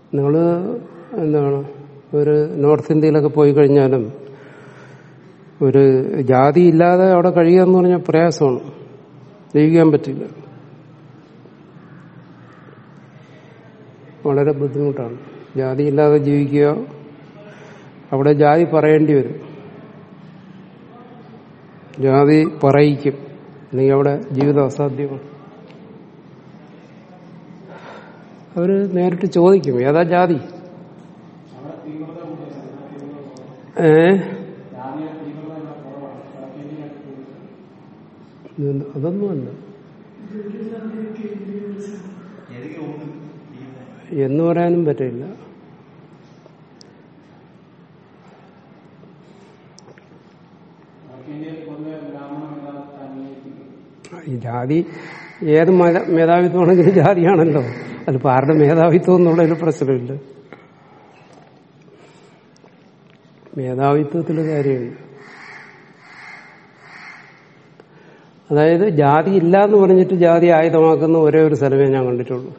നിങ്ങൾ എന്താണ് ഒരു നോർത്ത് ഇന്ത്യയിലൊക്കെ പോയി കഴിഞ്ഞാലും ഒരു ജാതി ഇല്ലാതെ അവിടെ കഴിയുക എന്ന് പറഞ്ഞാൽ പ്രയാസമാണ് ജീവിക്കാൻ പറ്റില്ല വളരെ ബുദ്ധിമുട്ടാണ് ജാതി ഇല്ലാതെ ജീവിക്കുക അവിടെ ജാതി പറയേണ്ടി വരും ജാതി പറയിക്കും അല്ലെങ്കിൽ അവിടെ ജീവിതം അസാധ്യമാണ് അവര് നേരിട്ട് ചോദിക്കും ഏതാ ജാതി ഏ ഇത് അതൊന്നുമല്ല എന്ന് പറയാനും പറ്റില്ല ഈ ജാതി ഏത് മത മേധാവിത്വമാണെങ്കിലും ജാതിയാണല്ലോ അതിലിപ്പോ ആരുടെ മേധാവിത്വം എന്നുള്ളതിൽ പ്രശ്നമില്ല മേധാവിത്വത്തിൽ കാര്യമില്ല അതായത് ജാതി ഇല്ല എന്ന് പറഞ്ഞിട്ട് ജാതി ആയുധമാക്കുന്ന ഒരേ ഒരു സ്ഥലമേ ഞാൻ കണ്ടിട്ടുള്ളൂ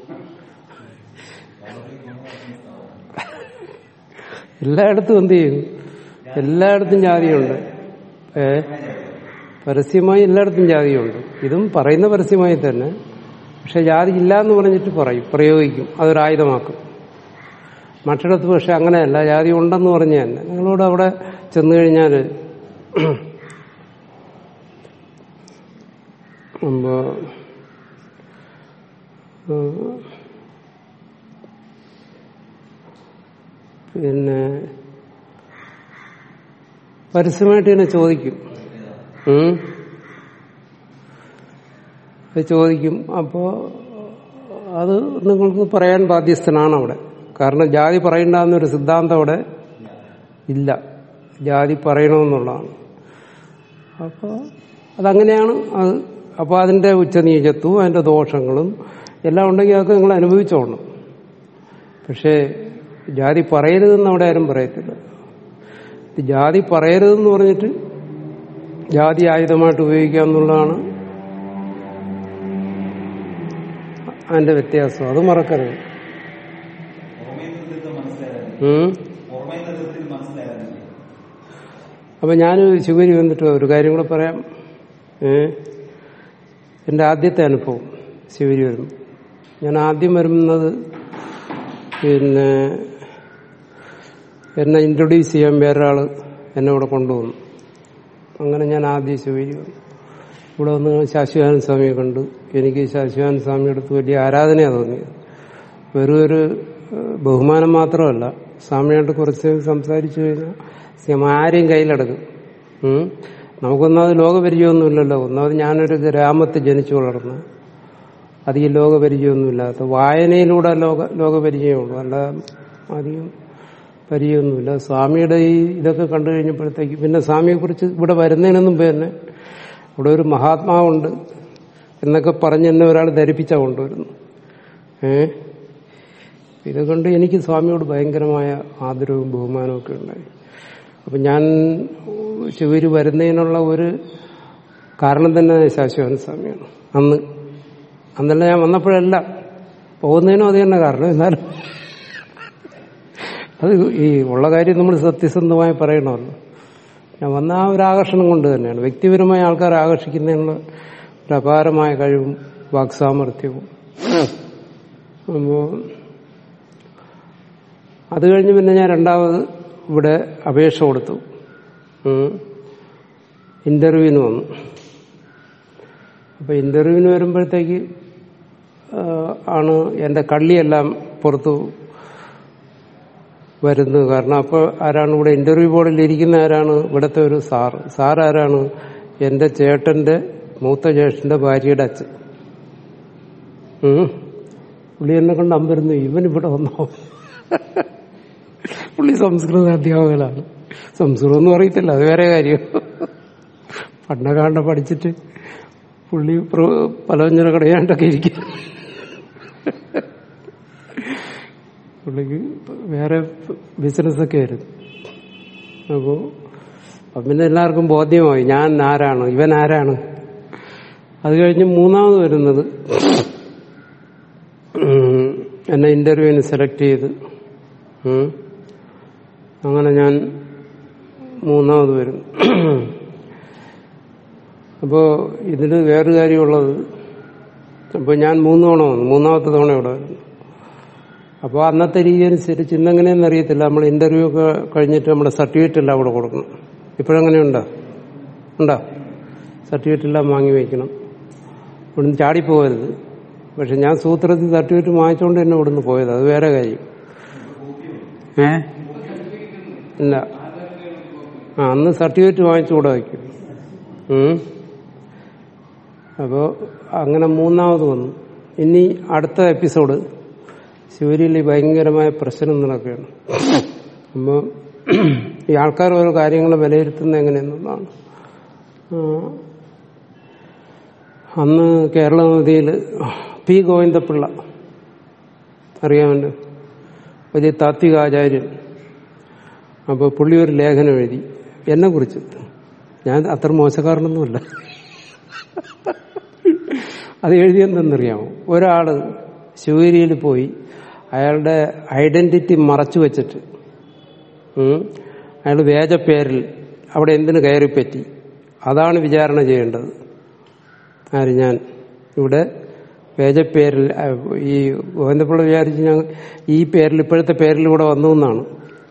എല്ലായിടത്തും എന്ത് ചെയ്യും എല്ലായിടത്തും ജാതിയുണ്ട് ഏ പരസ്യമായി എല്ലായിടത്തും ജാതിയുണ്ട് ഇതും പറയുന്ന പരസ്യമായി തന്നെ പക്ഷെ ജാതി ഇല്ല എന്ന് പറഞ്ഞിട്ട് പറയും പ്രയോഗിക്കും അതൊരായുധമാക്കും മറ്റിടത്ത് പക്ഷെ അങ്ങനെയല്ല ജാതി ഉണ്ടെന്ന് പറഞ്ഞ തന്നെ നിങ്ങളോട് അവിടെ ചെന്നു കഴിഞ്ഞാൽ അപ്പോ പിന്നെ പരസ്യമായിട്ട് തന്നെ ചോദിക്കും ഉം. അത് ചോദിക്കും അപ്പോ അത് നിങ്ങൾക്ക് പറയാൻ ബാധ്യസ്ഥനാണ് അവിടെ കാരണം ജാതി പറയണ്ടെന്നൊരു സിദ്ധാന്തം അവിടെ ഇല്ല ജാതി പറയണമെന്നുള്ളതാണ് അപ്പോൾ അതങ്ങനെയാണ് അത് അപ്പോൾ അതിന്റെ ഉച്ചനീചത്വവും അതിന്റെ ദോഷങ്ങളും എല്ലാം ഉണ്ടെങ്കിൽ അതൊക്കെ നിങ്ങൾ അനുഭവിച്ചോളണം പക്ഷേ ജാതി പറയരുതെന്ന് അവിടെ ആരും പറയത്തില്ല ഇത് ജാതി പറയരുതെന്ന് പറഞ്ഞിട്ട് ജാതി ആയുധമായിട്ട് ഉപയോഗിക്കുക എന്നുള്ളതാണ് അതിന്റെ വ്യത്യാസം അത് മറക്കരുത് ഉം. അപ്പൊ ഞാൻ ശിവരി വന്നിട്ട് ഒരു കാര്യം കൂടെ പറയാം ഏ എന്റെ ആദ്യത്തെ അനുഭവം ശിവരി വരും ഞാൻ ആദ്യം വരുന്നത് പിന്നെ എന്നെ ഇൻട്രൊഡ്യൂസ് ചെയ്യാൻ വേറൊരാള് എന്നെ ഇവിടെ കൊണ്ടുവന്നു അങ്ങനെ ഞാൻ ആദ്യം ശിവരി വന്നു ഇവിടെ വന്ന് ശാശ്വതാനന്ദ സ്വാമിയെ കണ്ടു എനിക്ക് ശാശ്വതാനന്ദ സ്വാമിയുടെ അടുത്ത് വലിയ ആരാധനയാണ് തോന്നിയത് വെറും ഒരു ഏഹ്, ബഹുമാനം മാത്രമല്ല സ്വാമിയായിട്ട് കുറച്ച് സംസാരിച്ചു കഴിഞ്ഞാൽ സ്വാമി ആരെയും കയ്യിലെടുക്കും ഉം. നമുക്കൊന്നാമത് ലോകപരിചയമൊന്നുമില്ലല്ലോ ഒന്നാമത് ഞാനൊരു ഗ്രാമത്തിൽ ജനിച്ചു വളർന്നു അധികം ലോകപരിചയമൊന്നുമില്ലാത്ത വായനയിലൂടെ ലോക ലോകപരിചയമുള്ളൂ അല്ല അധികം പരിചയമൊന്നുമില്ല സ്വാമിയുടെ ഈ ഇതൊക്കെ കണ്ടു കഴിഞ്ഞപ്പോഴത്തേക്ക് പിന്നെ സ്വാമിയെക്കുറിച്ച് ഇവിടെ വരുന്നതിന് മുമ്പ് തന്നെ ഇവിടെ ഒരു മഹാത്മാവുണ്ട് എന്നൊക്കെ പറഞ്ഞ് എന്നെ ഒരാൾ ധരിപ്പിച്ചാ കൊണ്ടുവരുന്നു ഏ ഇതുകൊണ്ട് എനിക്ക് സ്വാമിയോട് ഭയങ്കരമായ ആദരവും ബഹുമാനവും ഒക്കെ ഉണ്ടായി അപ്പൊ ഞാൻ ശിവര് വരുന്നതിനുള്ള ഒരു കാരണം തന്നെ ശാശ്വതൻ സ്വാമിയാണ് അന്ന് അന്നല്ല ഞാൻ വന്നപ്പോഴല്ല പോകുന്നതിനും അത് തന്നെ കാരണം എന്നാലും അത് ഈ ഉള്ള കാര്യം നമ്മൾ സത്യസന്ധമായി പറയണമല്ലോ ഞാൻ വന്ന ആ ഒരു ആകർഷണം കൊണ്ട് തന്നെയാണ് വ്യക്തിപരമായ ആൾക്കാരെ ആകർഷിക്കുന്നതിനുള്ള ഒരു അപാരമായ കഴിവും വാക്സാമർത്ഥ്യവും അപ്പോ അത് കഴിഞ്ഞ് പിന്നെ ഞാൻ രണ്ടാമത് ഇവിടെ അപേക്ഷ കൊടുത്തു ഉം. ഇന്റർവ്യൂവിന് വന്നു അപ്പൊ ഇന്റർവ്യൂവിന് വരുമ്പോഴത്തേക്ക് ആ, ആണ് എന്റെ കള്ളിയെല്ലാം പുറത്തു വരുന്നത് കാരണം അപ്പോൾ ആരാണ് ഇവിടെ ഇന്റർവ്യൂ ബോർഡിൽ ഇരിക്കുന്ന ആരാണ് ഇവിടുത്തെ ഒരു സാറ് സാർ ആരാണ് എന്റെ ചേട്ടന്റെ മൂത്ത ജ്യേഷ്ഠന്റെ ഭാര്യയുടെ അച്ഛൻ ഉം. പുള്ളി എന്നെ കൊണ്ട് അമ്പരുന്നു ഇവൻ ഇവിടെ വന്നോ പുള്ളി സംസ്കൃത അധ്യാപകനാണ് സംസ്കൃതം ഒന്നും അറിയത്തില്ല അത് വേറെ കാര്യം പണ്ടകാണ്ട പഠിച്ചിട്ട് പുള്ളി പ്ര- പലവ്യഞ്ജന കടയാണ്ടൊക്കെ ഇരിക്കും പുള്ളിക്ക് വേറെ ബിസിനസ്സൊക്കെ ആയിരുന്നു അപ്പോ അപ്പൊ പിന്നെ എല്ലാവർക്കും ബോധ്യമായി ഞാൻ ആരാണ് ഇവൻ ആരാണ് അത് കഴിഞ്ഞ് മൂന്നാമത് വരുന്നത് ഉം, എന്നെ ഇന്റർവ്യൂവിന് സെലക്ട് ചെയ്ത് ഉം. അങ്ങനെ ഞാൻ മൂന്നാമത് വരുന്നു അപ്പോ ഇതിൽ വേറൊരു കാര്യമുള്ളത് അപ്പോൾ ഞാൻ മൂന്ന് തവണ വന്നു മൂന്നാമത്തെ തവണ ഇവിടെ വരുന്നു അപ്പോൾ അന്നത്തെ രീതി അനുസരിച്ച് ഇന്നെങ്ങനെയെന്ന് അറിയത്തില്ല നമ്മൾ ഇന്റർവ്യൂ ഒക്കെ കഴിഞ്ഞിട്ട് നമ്മുടെ സർട്ടിഫിക്കറ്റ് എല്ലാം അവിടെ കൊടുക്കണം ഇപ്പോഴെങ്ങനെയുണ്ടോ ഉണ്ടോ സർട്ടിഫിക്കറ്റ് എല്ലാം വാങ്ങി വയ്ക്കണം ഇവിടുന്ന് ചാടിപ്പോകരുത് പക്ഷെ ഞാൻ സൂത്രത്തിൽ സർട്ടിഫിക്കറ്റ് വാങ്ങിച്ചുകൊണ്ട് തന്നെ ഇവിടുന്ന് പോയത് അത് വേറെ കാര്യം ഏ ഇല്ല ആ അന്ന് സർട്ടിഫിക്കറ്റ് വാങ്ങിച്ചുകൂടെ വയ്ക്കും ഉം. അപ്പോ അങ്ങനെ മൂന്നാമത് വന്നു ഇനി അടുത്ത എപ്പിസോഡ് ശിവരിയിൽ ഭയങ്കരമായ പ്രശ്നം നടക്കുകയാണ് അപ്പോൾ ഈ ആൾക്കാർ ഓരോ കാര്യങ്ങൾ വിലയിരുത്തുന്നത് എങ്ങനെയെന്നുള്ളതാണ് ആ, അന്ന് കേരള നദിയിൽ പി ഗോവിന്ദപിള്ള അറിയാമല്ലോ വലിയ താത്വികാചാര്യൻ അപ്പോൾ പുള്ളി ഒരു ലേഖനം എഴുതി എന്നെ കുറിച്ച് ഞാൻ അത്ര മോശക്കാരനൊന്നുമല്ല അത് എഴുതിയെന്തെന്നറിയാമോ ഒരാള് ശിവഗിരിയിൽ പോയി അയാളുടെ ഐഡന്റിറ്റി മറച്ചു വെച്ചിട്ട് ഉം, അയാൾ വേജപ്പേരിൽ അവിടെ എന്തിനു കയറിപ്പറ്റി അതാണ് വിചാരണ ചെയ്യേണ്ടത് ആര് ഞാൻ ഇവിടെ വേജപ്പേരിൽ ആ, ഈ ഗോവിന്ദപ്പിള്ള വിചാരിച്ച് ഞാൻ ഈ പേരിൽ ഇപ്പോഴത്തെ പേരിൽ ഇവിടെ വന്നു എന്നാണ്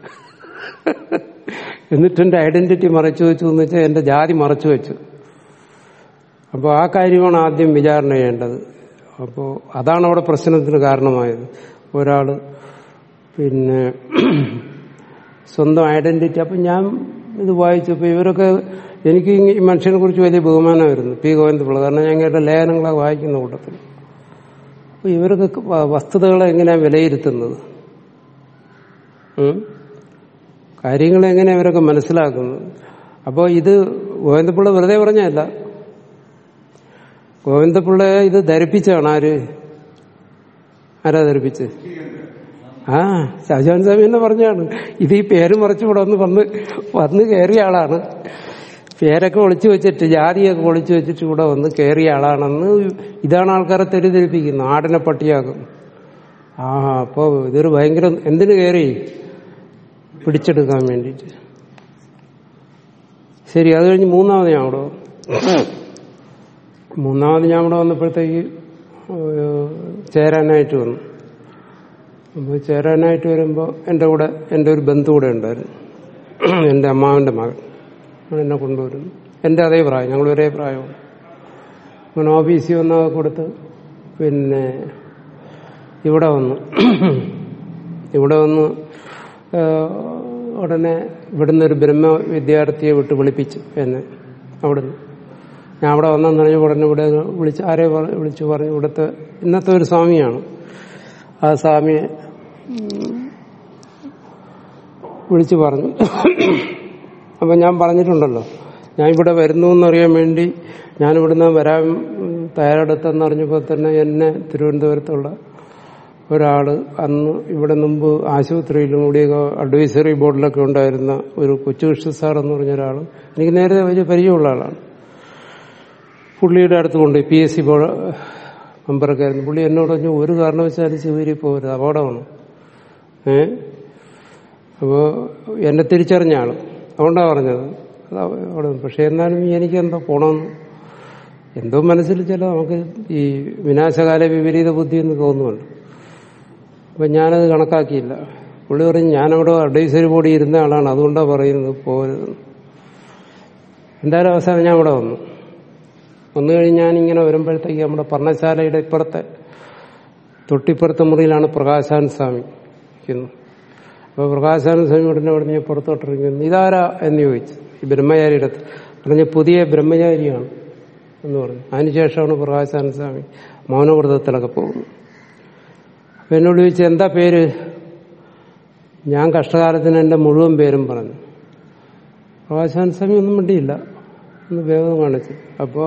എന്നിട്ട് എന്റെ ഐഡന്റിറ്റി മറച്ചു വെച്ചു എന്ന് വെച്ചാൽ എന്റെ ജാതി മറച്ചു വെച്ചു അപ്പോൾ ആ കാര്യമാണ് ആദ്യം വിചാരണ ചെയ്യേണ്ടത് അപ്പോൾ അതാണ് അവിടെ പ്രശ്നത്തിന് കാരണമായത് ഒരാൾ പിന്നെ സ്വന്തം ഐഡന്റിറ്റി അപ്പം ഞാൻ ഇത് വായിച്ചപ്പോൾ ഇവരൊക്കെ എനിക്ക് ഈ മനുഷ്യനെ കുറിച്ച് വലിയ ബഹുമാനമായിരുന്നു പി ഗോവിന്ദപിള്ള കാരണം ഞാൻ കേട്ട ലേഖനങ്ങളൊക്കെ വായിക്കുന്ന കൂട്ടത്തിൽ അപ്പോൾ ഇവരൊക്കെ വ- വസ്തുതകളെ എങ്ങനെയാണ് വിലയിരുത്തുന്നത് ഉം? കാര്യങ്ങളെ എങ്ങനെ ഇവരൊക്കെ മനസ്സിലാക്കുന്നത് അപ്പോൾ ഇത് ഗോവിന്ദപിള്ള വെറുതെ പറഞ്ഞല്ല ഗോവിന്ദപിള്ളയെ ഇത് ധരിപ്പിച്ചാണ് ആര് ആരാ ധരിപ്പിച്ച് ആ ഷാജാൻ സ്വാമി എന്ന് പറഞ്ഞാണ് ഇത് ഈ പേര് മറിച്ച് ഇവിടെ വന്ന് വന്ന് വന്ന് കയറിയ ആളാണ് പേരൊക്കെ ഒളിച്ചു വെച്ചിട്ട് ജാതിയൊക്കെ ഒളിച്ചു വെച്ചിട്ട് ഇവിടെ വന്ന് കയറിയ ആളാണെന്ന് ഇതാണ് ആൾക്കാരെ തെറ്റിദ്ധരിപ്പിക്കുന്നത് ആടിനെ പട്ടിയാക്കും ആ അപ്പോ ഇതൊരു ഭയങ്കര എന്തിനു കയറി പിടിച്ചെടുക്കാൻ വേണ്ടിയിട്ട് ശരി അത് കഴിഞ്ഞ് മൂന്നാമത് ഞാൻ അവിടെ വന്നു. മൂന്നാമത് ഞാൻ ഇവിടെ വന്നപ്പോഴത്തേക്ക് ഏഹ്, ചേരാനായിട്ട് വന്നു അപ്പോൾ ചേരാനായിട്ട് വരുമ്പോൾ എൻ്റെ കൂടെ എൻ്റെ ഒരു ബന്ധു കൂടെ ഉണ്ടായിരുന്നു എൻ്റെ അമ്മാവൻ്റെ മകൻ അവൻ എന്നെ കൊണ്ടുവരുന്നു എൻ്റെ അതേ പ്രായം ഞങ്ങൾ ഒരേ പ്രായമാണ് അങ്ങനെ ഓഫീസിൽ വന്നതൊക്കെ കൊടുത്ത് പിന്നെ ഇവിടെ വന്നു ഇവിടെ വന്ന് ഏഹ്, ഉടനെ ഇവിടുന്ന് ഒരു ബ്രഹ്മ വിദ്യാർത്ഥിയെ വിട്ട് വിളിപ്പിച്ചു എന്നെ അവിടുന്ന് ഞാൻ അവിടെ വന്നെന്ന് പറഞ്ഞ ഉടനെ ഇവിടെ വിളിച്ച് ആരെ പറ- വിളിച്ചു പറഞ്ഞു ഇവിടുത്തെ ഇന്നത്തെ ഒരു സ്വാമിയാണ് ആ സ്വാമിയെ ഉം, വിളിച്ചു പറഞ്ഞു അപ്പൊ ഞാൻ പറഞ്ഞിട്ടുണ്ടല്ലോ ഞാൻ ഇവിടെ വരുന്നു എന്നറിയാൻ വേണ്ടി ഞാൻ ഇവിടുന്ന് വരാൻ ഉം, തയ്യാറെടുത്തെന്ന് അറിഞ്ഞപ്പോൾ തന്നെ എന്നെ തിരുവനന്തപുരത്തുള്ള ഒരാള് അന്ന് ഇവിടെ മുമ്പ് ആശുപത്രിയിലും കൂടിയൊക്കെ അഡ്വൈസറി ബോർഡിലൊക്കെ ഉണ്ടായിരുന്ന ഒരു കൊച്ചുകൃഷ്ണ സാർ എന്ന് പറഞ്ഞ ഒരാൾ എനിക്ക് നേരത്തെ വലിയ പരിചയമുള്ള ആളാണ് പുള്ളിയുടെ അടുത്ത് കൊണ്ട് പി എസ് സി ബോർഡ് മെമ്പറൊക്കെ ആയിരുന്നു പുള്ളി എന്നോട് പറഞ്ഞു ഒരു കാരണവശാലും ശിവരി പോകരുത് അപകടമാണ് ഏ അപ്പോൾ എന്നെ തിരിച്ചറിഞ്ഞ ആള് അതുകൊണ്ടാണ് പറഞ്ഞത് അത് അവിടെ പക്ഷെ എന്നാലും എനിക്ക് എന്തോ പോണമെന്ന് എന്തോ മനസ്സിൽ ചില നമുക്ക് ഈ വിനാശകാല വിപരീത ബുദ്ധി എന്ന് തോന്നുമല്ലോ അപ്പൊ ഞാനത് കണക്കാക്കിയില്ല പുള്ളി പറഞ്ഞു ഞാനവിടെ അഡ്വൈസറി ബോർഡിൽ ഇരുന്ന ആളാണ് അതുകൊണ്ടാണ് പറയുന്നത് പോകരുതെന്ന് എന്തായാലും അവസാനം ഞാൻ ഇവിടെ വന്നു വന്നു കഴിഞ്ഞ് ഞാനിങ്ങനെ വരുമ്പോഴത്തേക്ക് നമ്മുടെ പർണശാലയുടെ ഇപ്പുറത്തെ തൊട്ടിപ്പുറത്തെ മുറിയിലാണ് പ്രകാശാൻ സ്വാമി ഇരിക്കുന്നത് അപ്പോൾ പ്രകാശാനന്ദ സ്വാമി ഉടനെ ഉടനെ ഞാൻ പുറത്തോട്ടിറങ്ങി ഇതാരാ എന്ന് ചോദിച്ചു ഈ ബ്രഹ്മചാരിയുടെ അടുത്ത് പറഞ്ഞ പുതിയ ബ്രഹ്മചാരിയാണ് എന്ന് പറഞ്ഞു അതിനുശേഷമാണ് പ്രകാശാനന്ദ സ്വാമി മൗനവ്രതത്തിലൊക്കെ പോകുന്നത് അപ്പൊ എന്നോട് ചോദിച്ചു എന്താ പേര് ഞാൻ കഷ്ടകാലത്തിന് എൻ്റെ മുഴുവൻ പേരും പറഞ്ഞു പ്രകാശാനന്ദ സ്വാമി ഒന്നും മിണ്ടിയില്ല ഒന്ന് വേഗം കാണിച്ചു അപ്പോ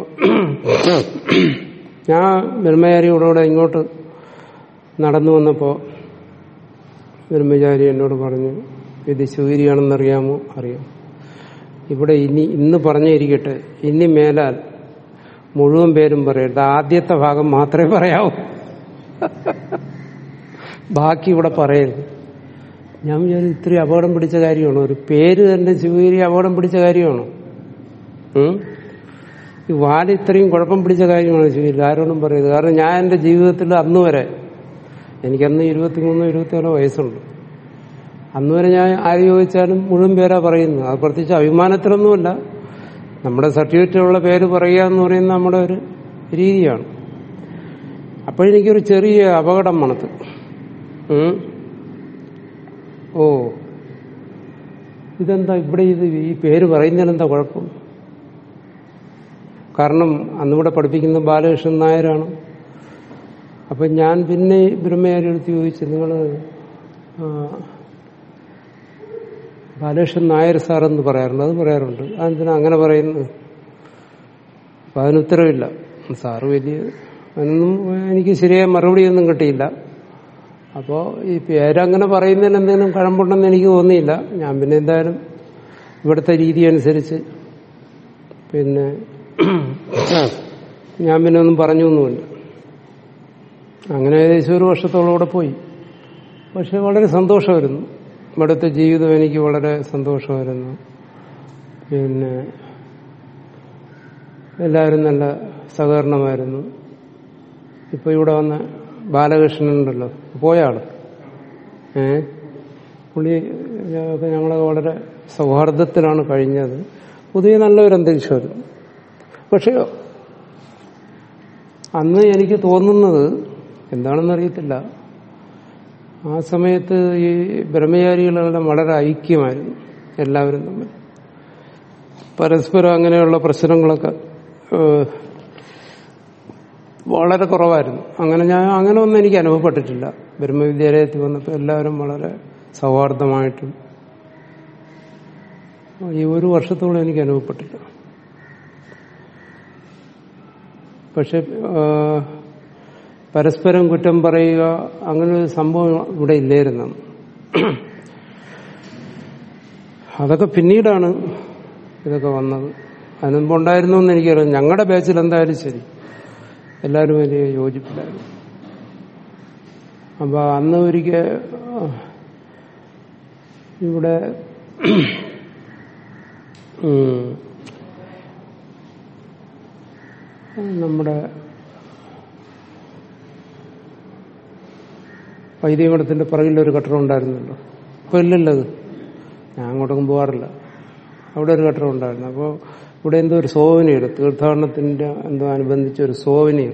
ഞാൻ ബ്രഹ്മചാരിയോടുകൂടെ ഇങ്ങോട്ട് നടന്നു വന്നപ്പോ ബ്രഹ്മചാരി എന്നോട് പറഞ്ഞു ഇത് ശൂരിയാണെന്നറിയാമോ അറിയാം ഇവിടെ ഇനി ഇന്ന് പറഞ്ഞിരിക്കട്ടെ ഇനി മേലാൽ മുഴുവൻ പേരും പറയട്ടെ ആദ്യത്തെ ഭാഗം മാത്രമേ പറയാവൂ ബാക്കി ഇവിടെ പറയരുത് ഞാൻ വിചാരിച്ചു ഇത്രയും അപകടം പിടിച്ച കാര്യമാണോ ഒരു പേര് തന്നെ ശിവഗിരി അപകടം പിടിച്ച കാര്യമാണോ ഉം? ഈ വാല് ഇത്രയും കുഴപ്പം പിടിച്ച കാര്യമാണ് ശിവഗിരി ആരോടും പറയുന്നത് കാരണം ഞാൻ എൻ്റെ ജീവിതത്തിൽ അന്ന് വരെ എനിക്കന്ന് ഇരുപത്തിമൂന്നോ ഇരുപത്തിനാലോ വയസ്സുണ്ട് അന്ന് വരെ ഞാൻ ആര് ചോദിച്ചാലും മുഴുവൻ പേരാ പറയുന്നത് അത് പ്രത്യേകിച്ച് അഭിമാനത്തിലൊന്നുമല്ല നമ്മുടെ സർട്ടിഫിക്കറ്റിലുള്ള പേര് പറയുക എന്ന് പറയുന്നത് നമ്മുടെ ഒരു രീതിയാണ് അപ്പോഴെനിക്കൊരു ചെറിയ അപകടം മണത്ത് ഉം. ഓ ഇതെന്താ ഇവിടെ ഇത് ഈ പേര് പറയുന്നതിനെന്താ കുഴപ്പം കാരണം അന്നിവിടെ പഠിപ്പിക്കുന്ന ബാലകൃഷ്ണൻ നായരാണ് അപ്പൊ ഞാൻ പിന്നെ ബ്രഹ്മചാരി എടുത്ത് ചോദിച്ചു നിങ്ങൾ ബാലകൃഷ്ണൻ നായർ സാർ എന്ന് പറയാറുണ്ട് അത് പറയാറുണ്ട് അതെന്തിനാ അങ്ങനെ പറയുന്നത് അപ്പൊ അതിന് ഉത്തരവില്ല സാറ് വലിയ അതിനൊന്നും എനിക്ക് ശരിയായ മറുപടിയൊന്നും കിട്ടിയില്ല അപ്പോൾ ഈ പേരങ്ങനെ പറയുന്നതിന് എന്തെങ്കിലും കഴമ്പുണ്ടെന്ന് എനിക്ക് തോന്നിയില്ല ഞാൻ പിന്നെ എന്തായാലും ഇവിടുത്തെ രീതി അനുസരിച്ച് പിന്നെ ഞാൻ പിന്നെ ഒന്നും പറഞ്ഞൊന്നുമില്ല അങ്ങനെ ഏകദേശം ഒരു വർഷത്തോളം ഇവിടെ പോയി പക്ഷെ വളരെ സന്തോഷമായിരുന്നു ഇവിടുത്തെ ജീവിതം എനിക്ക് വളരെ സന്തോഷമായിരുന്നു പിന്നെ എല്ലാവരും നല്ല സഹകരണമായിരുന്നു ഇപ്പൊ ഇവിടെ വന്ന ബാലകൃഷ്ണൻ ഉണ്ടല്ലോ പോയ ആള് ഏ പുള്ളി ഒക്കെ ഞങ്ങൾ വളരെ സൗഹാർദ്ദത്തിലാണ് കഴിഞ്ഞത് പൊതുവെ നല്ലൊരു അന്തരീക്ഷമായിരുന്നു പക്ഷെ അന്ന് എനിക്ക് തോന്നുന്നത് എന്താണെന്ന് അറിയത്തില്ല ആ സമയത്ത് ഈ ബ്രഹ്മചാരികളെല്ലാം വളരെ ഐക്യമായിരുന്നു എല്ലാവരും തമ്മിൽ പരസ്പരം അങ്ങനെയുള്ള പ്രശ്നങ്ങളൊക്കെ ഏഹ്, വളരെ കുറവായിരുന്നു അങ്ങനെ ഞാൻ അങ്ങനെ ഒന്നും എനിക്ക് അനുഭവപ്പെട്ടിട്ടില്ല ബ്രഹ്മവിദ്യാലയത്തിൽ വന്നപ്പോൾ എല്ലാവരും വളരെ സൗഹാർദ്ദമായിട്ടും ഈ ഒരു വർഷത്തോളം എനിക്ക് അനുഭവപ്പെട്ടില്ല പക്ഷെ ആ, പരസ്പരം കുറ്റം പറയുക അങ്ങനെ ഒരു സംഭവം ഇവിടെ ഇല്ലായിരുന്നു അതൊക്കെ പിന്നീടാണ് ഇതൊക്കെ വന്നത് അതിനുമ്പ് ഉണ്ടായിരുന്നു എന്ന് എനിക്കറിയാം ഞങ്ങളുടെ ബാച്ചിൽ എന്തായാലും ശരി എല്ലാവരും വലിയ യോജിപ്പില്ലായിരുന്നു അപ്പൊ അന്ന് ഒരിക്കൽ ഇവിടെ ഉം, നമ്മുടെ വൈദ്യമഠത്തിന്റെ പുറകിലൊരു കെട്ടിടം ഉണ്ടായിരുന്നല്ലോ ഇപ്പൊ ഇല്ലല്ലോ അത് ഞാൻ അങ്ങോട്ടൊന്നും പോകാറില്ല അവിടെ ഒരു കെട്ടിടം ഉണ്ടായിരുന്നു അപ്പോൾ ഇവിടെ എന്തോ ഒരു സോവനീർ തീർത്ഥാടനത്തിന്റെ എന്തോ അനുബന്ധിച്ച് ഒരു സോവനീർ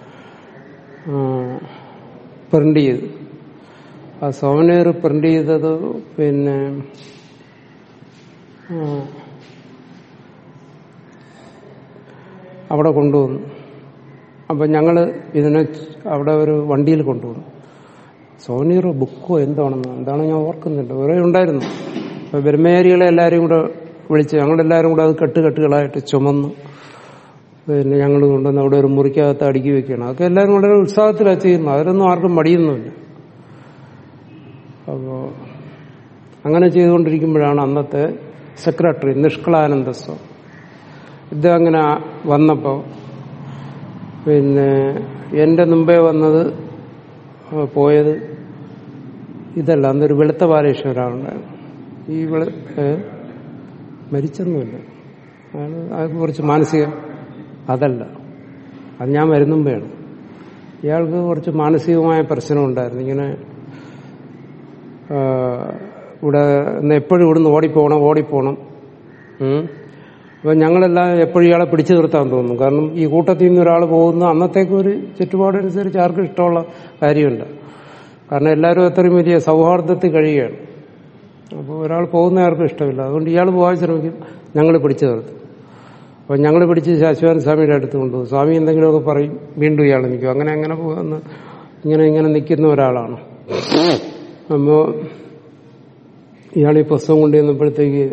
പ്രിന്റ് ചെയ്തു ആ സോവനീർ പ്രിന്റ് ചെയ്തത് പിന്നെ ആ, അവിടെ കൊണ്ടുവന്നു അപ്പം ഞങ്ങൾ ഇതിനെ അവിടെ ഒരു വണ്ടിയിൽ കൊണ്ടുവന്നു സോനിയറോ ബുക്കോ എന്താണെന്ന് എന്താണ് ഞാൻ ഓർക്കുന്നില്ല വേറെ ഉണ്ടായിരുന്നു അപ്പൊ ബ്രഹ്മചാരികളെ എല്ലാവരും കൂടെ വിളിച്ച് ഞങ്ങളെല്ലാവരും കൂടെ അത് കെട്ടുകെട്ടുകളായിട്ട് ചുമന്നു പിന്നെ ഞങ്ങൾ കൊണ്ടുവന്ന് അവിടെ ഒരു മുറിക്കകത്ത് അടുക്കി വെക്കണം അതൊക്കെ എല്ലാവരും വളരെ ഉത്സാഹത്തിലാണ് ചെയ്യുന്നത് അതിലൊന്നും ആർക്കും മടിയൊന്നുമില്ല അപ്പോ അങ്ങനെ ചെയ്തുകൊണ്ടിരിക്കുമ്പോഴാണ് അന്നത്തെ സെക്രട്ടറി നിഷ്കളാനന്ദ സ്വാമി ഇത് അങ്ങനെ വന്നപ്പോൾ പിന്നെ എന്റെ മുമ്പേ വന്നത് ആ, പോയത് ഇതല്ല അന്നൊരു വെളുത്ത ബാലേശ്വര ഒരാളുണ്ടായിരുന്നു ഈ വെളു ഏ? മരിച്ചൊന്നുമില്ല അയാൾ അയാൾക്ക് കുറച്ച് മാനസിക അതല്ല അത് ഞാൻ വരുന്നുമ്പോഴാണ് ഇയാൾക്ക് കുറച്ച് മാനസികമായ പ്രശ്നം ഉണ്ടായിരുന്നു ഇങ്ങനെ ആ, ഇവിടെ ഇന്ന് എപ്പോഴും ഇവിടുന്ന് ഓടിപ്പോണം ഓടിപ്പോണം ഉം. അപ്പൊ ഞങ്ങളെല്ലാം എപ്പോഴും ഇയാളെ പിടിച്ചു നിർത്താൻ തോന്നും കാരണം ഈ കൂട്ടത്തിൽ നിന്ന് ഒരാൾ പോകുന്ന അന്നത്തേക്ക് ഒരു ചുറ്റുപാടനുസരിച്ച് ആർക്കും ഇഷ്ടമുള്ള കാര്യമുണ്ട് കാരണം എല്ലാവരും അത്രയും വലിയ സൗഹാർദ്ദത്തിൽ കഴിയുകയാണ് അപ്പോൾ ഒരാൾ പോകുന്ന ആർക്കും ഇഷ്ടമില്ല അതുകൊണ്ട് ഇയാൾ പോകാൻ ശ്രമിക്കും ഞങ്ങൾ പിടിച്ചു നിർത്തും അപ്പോൾ ഞങ്ങൾ പിടിച്ച് ശാശ്വതൻ സ്വാമിയുടെ അടുത്ത് കൊണ്ടുപോകും സ്വാമി എന്തെങ്കിലുമൊക്കെ പറയും വീണ്ടും ഇയാൾ നിൽക്കും അങ്ങനെ അങ്ങനെ പോകുന്ന ഇങ്ങനെ ഇങ്ങനെ നിൽക്കുന്ന ഒരാളാണ് അപ്പോൾ ഇയാൾ ഈ പുസ്തകം കൊണ്ടുവന്നപ്പോഴത്തേക്ക്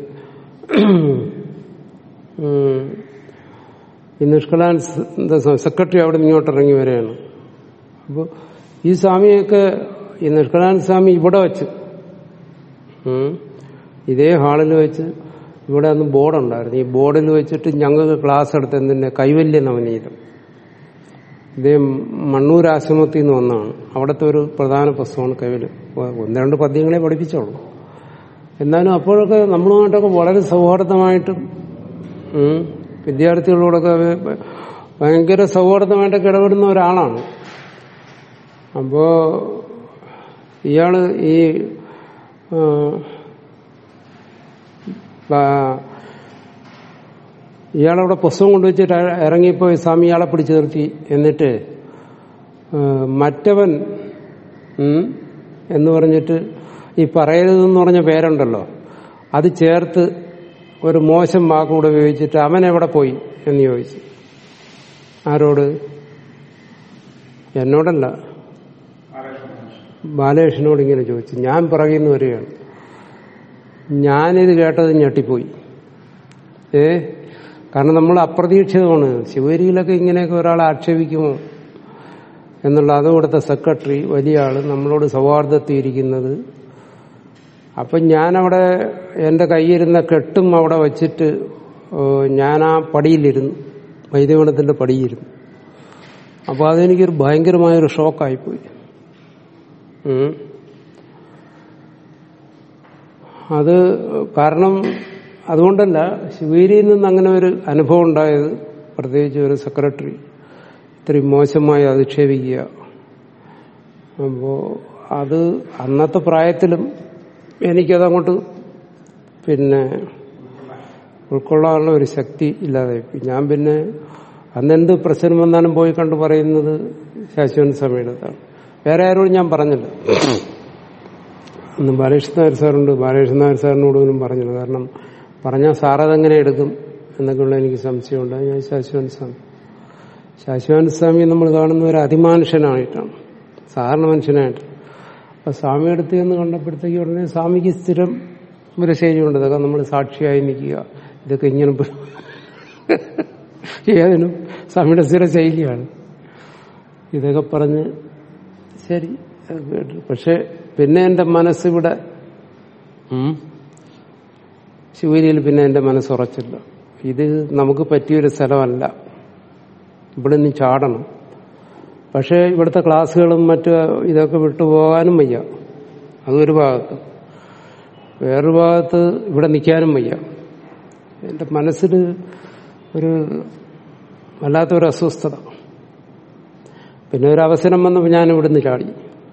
ഉം, ഈ നിഷ്കളാൻ സെക്രട്ടറി അവിടെ നിന്ന് ഇങ്ങോട്ട് ഇറങ്ങി വരികയാണ് അപ്പോൾ ഈ സ്വാമിയൊക്കെ ഈ നിഷ്കളാനന്ദ സ്വാമി ഇവിടെ വെച്ച് ഉം, ഇതേ ഹാളിൽ വെച്ച് ഇവിടെ അന്ന് ബോർഡുണ്ടായിരുന്നു ഈ ബോർഡിൽ വെച്ചിട്ട് ഞങ്ങൾക്ക് ക്ലാസ് എടുത്ത് എന്തിന്റെ കൈവല്യ നവനീതം ഇദ്ദേഹം മണ്ണൂർ ആശ്രമത്തിൽ നിന്ന് വന്നാണ് അവിടുത്തെ ഒരു പ്രധാന പുസ്തകമാണ് കവില് ഒന്ന് രണ്ട് പദ്യങ്ങളെ പഠിപ്പിച്ചോളൂ എന്നാലും അപ്പോഴൊക്കെ നമ്മളുമായിട്ടൊക്കെ വളരെ സൗഹാർദ്ദമായിട്ടും ഉം, വിദ്യാർത്ഥികളോടൊക്കെ ഭ- ഭയങ്കര സൗഹാർദ്ദമായിട്ടൊക്കെ ഇടപെടുന്ന ഒരാളാണ് അപ്പോ ഇയാള് ഈ ആ, ബാ- ഇയാളവിടെ പുസ്തകം കൊണ്ടുവച്ചിട്ട് ഇറങ്ങിയപ്പോൾ സ്വാമി ഇയാളെ പിടിച്ചു നിർത്തി എന്നിട്ട് ആ, മറ്റവൻ ഉം, എന്ന് പറഞ്ഞിട്ട് ഈ പറയരുതെന്ന് പറഞ്ഞ പേരുണ്ടല്ലോ അത് ചേർത്ത് ഒരു മോശം വാക്കുകൂടെ ഉപയോഗിച്ചിട്ട് അവൻ എവിടെ പോയി എന്ന് ചോദിച്ചു ആരോട് എന്നോടല്ല ബാലകൃഷ്ണനോട് ഇങ്ങനെ ചോദിച്ചു ഞാൻ പറയുന്ന വരികയാണ് ഞാനിത് കേട്ടത് ഞെട്ടിപ്പോയി ഏ കാരണം നമ്മൾ അപ്രതീക്ഷിതമാണ് ശിവരിയിലൊക്കെ ഇങ്ങനെയൊക്കെ ഒരാളെ ആക്ഷേപിക്കുമോ എന്നുള്ള അതും ഇവിടുത്തെ സെക്രട്ടറി വലിയ ആള് നമ്മളോട് സൗഹാർദ്ദത്തിയിരിക്കുന്നത് അപ്പം ഞാനവിടെ എൻ്റെ കയ്യിരുന്ന കെട്ടും അവിടെ വച്ചിട്ട് ഏ, ഞാൻ ആ പടിയിലിരുന്നു വൈദ്യഗുണത്തിന്റെ പടിയിരുന്നു അപ്പോൾ അതെനിക്കൊരു ഭയങ്കരമായൊരു ഷോക്കായിപ്പോയി ഉം. അത് കാരണം അതുകൊണ്ടല്ല ശിവേരിയിൽ നിന്ന് അങ്ങനെ ഒരു അനുഭവം ഉണ്ടായത് പ്രത്യേകിച്ച് ഒരു സെക്രട്ടറി ഇത്രയും മോശമായി അധിക്ഷേപിക്കുക അപ്പോ അത് അന്നത്തെ പ്രായത്തിലും എനിക്കതങ്ങോട്ട് പിന്നെ ഉൾക്കൊള്ളാനുള്ള ഒരു ശക്തി ഇല്ലാതായിപ്പോയി ഞാൻ പിന്നെ അന്നെന്ത് പ്രശ്നം വന്നാലും പോയി കണ്ട് പറയുന്നത് ശാശ്വൻ സമയത്താണ് വേറെ ആരോടും ഞാൻ പറഞ്ഞില്ല അന്ന് ബാലകൃഷ്ണ നായർ സാറുണ്ട് ബാലകൃഷ്ണ നായർ സാറിനോട് പോലും പറഞ്ഞില്ല കാരണം പറഞ്ഞാൽ സാറതെങ്ങനെ എടുക്കും എന്നൊക്കെയുള്ള എനിക്ക് സംശയമുണ്ട് അത് ഞാൻ ശാശ്വൻ സ്വാമി ശാശ്വൻ സ്വാമി നമ്മൾ കാണുന്ന ഒരു അതിമാനുഷ്യനായിട്ടാണ് സാധാരണ മനുഷ്യനായിട്ട് അപ്പൊ സ്വാമി അടുത്ത് എന്ന് കണ്ടപ്പോഴത്തേക്ക് ഉടനെ സ്വാമിക്ക് സ്ഥിരം ഒരു ശൈലിയുണ്ട് ഇതൊക്കെ നമ്മൾ സാക്ഷിയായി നിൽക്കുക ഇതൊക്കെ ഇങ്ങനെ പോ- ഏതിനും സ്വാമിയുടെ സ്ഥിര ശൈലിയാണ് ഇതൊക്കെ പറഞ്ഞ് ശരി അത് കേട്ടു പക്ഷെ പിന്നെ എന്റെ മനസ്സിവിടെ ഉം, ശിവരിയിൽ പിന്നെ എന്റെ മനസ്സ് ഉറച്ചില്ല ഇത് നമുക്ക് പറ്റിയൊരു സ്ഥലമല്ല ഇവിടെ നിന്ന് ചാടണം പക്ഷേ ഇവിടുത്തെ ക്ലാസ്സുകളും മറ്റു ഇതൊക്കെ വിട്ടുപോകാനും വയ്യ അതൊരു ഭാഗത്ത് വേറൊരു ഭാഗത്ത് ഇവിടെ നിൽക്കാനും വയ്യ എന്റെ മനസ്സിൽ ഒരു വല്ലാത്തൊരു അസ്വസ്ഥത പിന്നെ ഒരു അവസരം വന്നപ്പോൾ ഞാൻ ഇവിടുന്ന് ചാടി